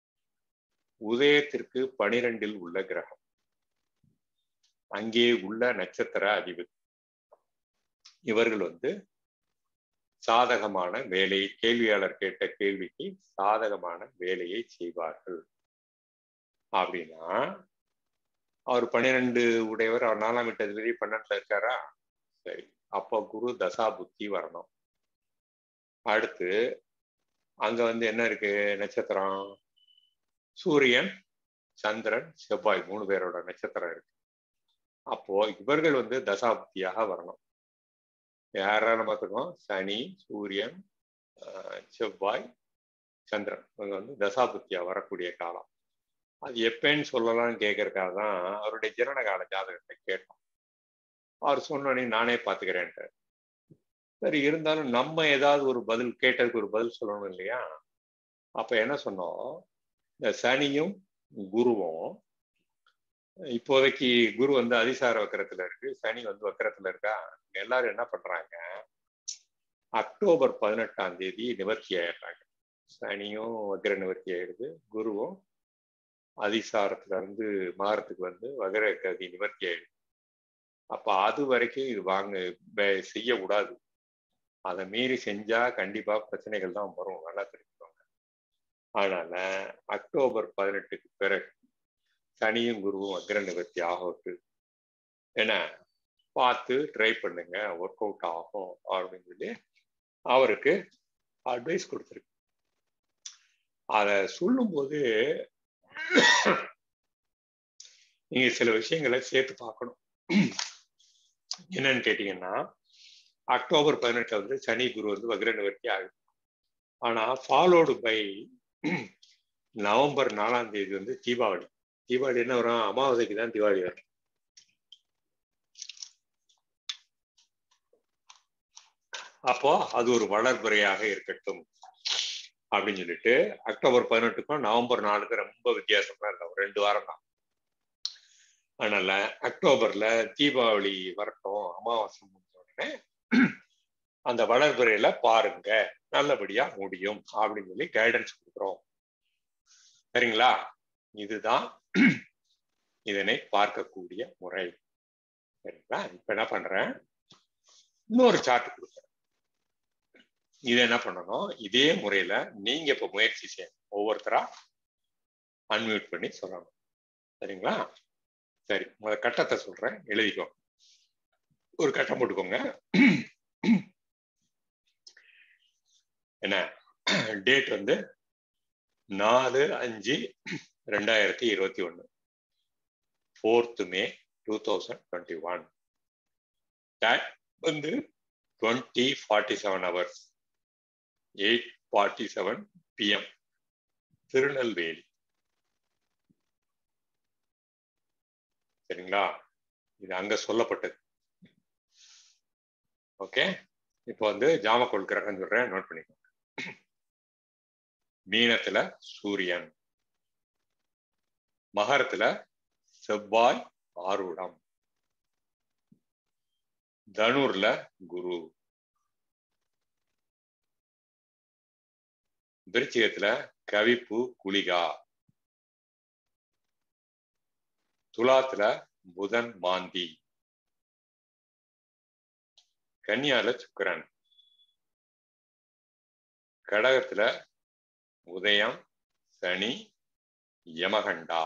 உதயத்திற்கு பனிரெண்டில் உள்ள கிரகம் அங்கே உள்ள நட்சத்திர அதிபதி இவர்கள் வந்து சாதகமான வேலையை கேள்வியாளர் கேட்ட கேள்விக்கு சாதகமான வேலையை செய்வார்கள் அப்படின்னா அவர் பன்னிரெண்டு உடையவர் அவர் நாலாம் வீட்டு அதிபதி பன்னெண்டுல இருக்காரா சரி அப்போ குரு தசா புத்தி வரணும் அடுத்து அங்க வந்து என்ன இருக்கு நட்சத்திரம் சூரியன் சந்திரன் செவ்வாய் மூணு பேரோட நட்சத்திரம் இருக்கு அப்போ இவர்கள் வந்து தசாபுத்தியாக வரணும் யாரால பார்த்துக்கோம் சனி சூரியன் செவ்வாய் சந்திரன் இவங்க வந்து தசாபுத்தியா வரக்கூடிய காலம் அது எப்பன்னு சொல்லலாம்னு கேட்கறதுக்காக தான் அவருடைய ஜனன கால ஜாதகத்தை கேட்டோம் அவர் சொன்னோடனே நானே பார்த்துக்கிறேன்ட்டு சரி இருந்தாலும் நம்ம ஏதாவது ஒரு பதில் கேட்டதுக்கு ஒரு பதில் சொல்லணும் இல்லையா அப்ப என்ன சொன்னோம் இந்த சனியும் குருவும் இப்போதைக்கு குரு வந்து அதிசார வக்கரத்துல இருக்கு சனி வந்து வக்கரத்துல இருக்கா எல்லாரும் என்ன பண்றாங்க அக்டோபர் பதினெட்டாம் தேதி நிவர்த்தி ஆயிடுறாங்க சனியும் வக்கர நிவர்த்தி ஆயிடுது குருவும் அதிசாரத்துல இருந்து மாறத்துக்கு வந்து வகர கதி நிவர்த்தி ஆயிடுது அப்ப அது வரைக்கும் இது வாங்க செய்யக்கூடாது அதை மீறி செஞ்சா கண்டிப்பா பிரச்சனைகள் தான் வரும் நல்லா தெரிஞ்சுக்கோங்க அதனால அக்டோபர் பதினெட்டுக்கு பிறகு சனியும் குருவும் அக்ர நிவர்த்தி ஆகட்டு என்ன பார்த்து ட்ரை பண்ணுங்க ஒர்க் அவுட் ஆகும் அப்படின்னு சொல்லி அவருக்கு அட்வைஸ் கொடுத்துருக்கு அதை சொல்லும்போது நீங்க சில விஷயங்களை சேர்த்து பார்க்கணும் என்னன்னு கேட்டீங்கன்னா அக்டோபர் பதினெட்டுல வந்து சனி குரு வந்து வக்ர நிவர்த்தி ஆகுது ஆனா ஃபாலோடு பை நவம்பர் நாலாம் தேதி வந்து தீபாவளி தீபாவளி என்ன வரும் அமாவாசைக்கு தான் தீபாவளி வரும் அப்போ அது ஒரு வளர்புறையாக இருக்கட்டும் அப்படின்னு சொல்லிட்டு அக்டோபர் பதினெட்டுக்கும் நவம்பர் நாலுக்கு ரொம்ப வித்தியாசமா இல்லை ஒரு ரெண்டு வாரம் தான் அதனால அக்டோபர்ல தீபாவளி வரட்டும் அமாவாசை முடிஞ்ச உடனே அந்த வளர்பிறையில பாருங்க நல்லபடியா முடியும் அப்படின்னு சொல்லி கைடன்ஸ் கொடுக்குறோம் சரிங்களா இதுதான் இதனை பார்க்கக்கூடிய முறை சரிங்களா இப்ப என்ன பண்றேன் இன்னொரு சார்ட் கொடுக்குறேன் இது என்ன பண்ணணும் இதே முறையில நீங்க இப்ப முயற்சி செய்யணும் ஒவ்வொருத்தரா அன்மியூட் பண்ணி சொல்லணும் சரிங்களா சரி முத கட்டத்தை சொல்றேன் எழுதிக்கோ ஒரு கட்டம் போட்டுக்கோங்க என்ன டேட் வந்து நாலு அஞ்சு ரெண்டாயிரத்தி இருபத்தி ஒண்ணு fourth May two thousand twenty one வந்து twenty forty seven hours eight forty seven PM Tirunelveli சரிங்களா இது அங்க சொல்லப்பட்டது ஓகே இப்போ வந்து ஜாமக்கோள் கிரகம் சொல்றேன் நோட் பண்ணிக்கோங்க மீனத்துல சூரியன் மகரத்துல செவ்வாய் ஆரூடம் தனுர்ல குரு விருச்சிகத்துல கவிப்பு குளிகா துலாத்துல புதன் மாந்தி கன்னியால சுக்கரன் கடகத்துல உதயம் சனி யமகண்டா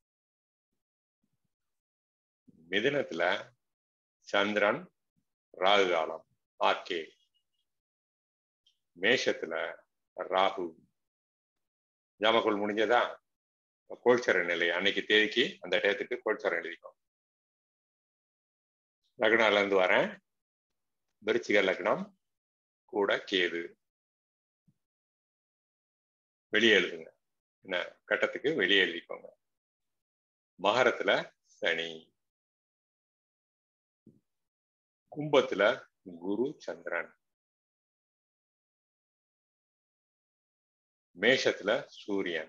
மிதுனத்துல சந்திரன் ராகுகாலம் ஆர்கே மேஷத்துல ராகு ஜாமக்கோள் முடிஞ்சதா கோல்சர நிலை அன்னைக்கு தேதிக்கு அந்த டயத்துக்கு கோல்சரம் எழுதிக்கும் லக்னால இருந்து வரேன் விருச்சிக லக்னம் கூட கேது வெளியே எழுதுங்க என்ன கட்டத்துக்கு வெளியே எழுதிக்கோங்க மகரத்துல சனி கும்பத்துல குரு சந்திரன் மேஷத்துல சூரியன்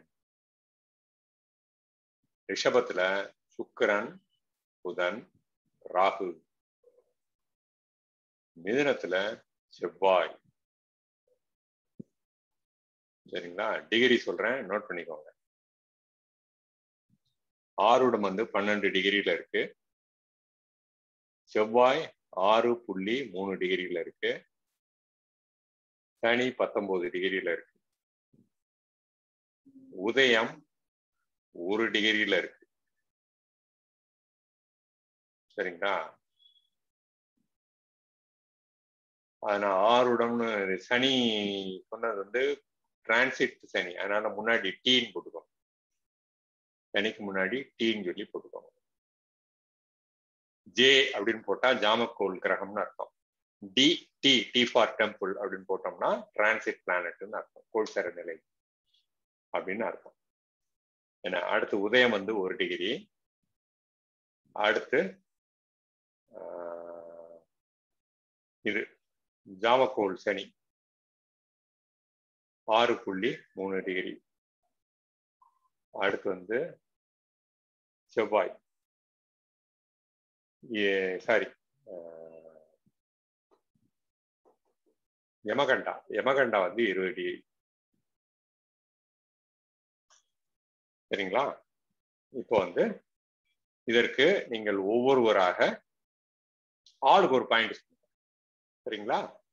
ரிஷபத்துல சுக்கரன் புதன் ராகு மிதுனத்துல செவ்வாய் சரிங்களா டிகிரி சொல்றேன் நோட் பண்ணிக்கோங்க ஆறுடம் வந்து பன்னெண்டு டிகிரியில இருக்கு செவ்வாய் ஆறு புள்ளி மூணு டிகிரியில இருக்கு சனி பத்தொன்பது டிகிரியில இருக்கு உதயம் ஒரு டிகிரியில இருக்கு சரிங்களா அதனால ஆறுடம்னு சனி சொன்னது வந்து டிரான்சிட் சனி அதனால முன்னாடி டீன் போட்டுக்கோங்க சனிக்கு முன்னாடி டீன்னு சொல்லி போட்டுக்கோங்க ஜே அப்படின்னு போட்டா ஜாமக்கோல் கிரகம்னு அர்த்தம் T T T for temple அப்படின்னு போட்டோம்னா டிரான்சிட் பிளானட்னு அர்த்தம் கோல்சர நிலை அப்படின்னு அர்த்தம் ஏன்னா அடுத்து உதயம் வந்து ஒரு டிகிரி அடுத்து இது ஜாமக்கோல் சனி ஆறு புள்ளி மூணு டிகிரி அடுத்து வந்து செவ்வாய் சாரி யமகண்டா யமகண்டா வந்து இருபது டிகிரி சரிங்களா இப்போ வந்து இதற்கு நீங்கள் ஒவ்வொருவராக ஆளுக்கு ஒரு பாயிண்ட் சரிங்களா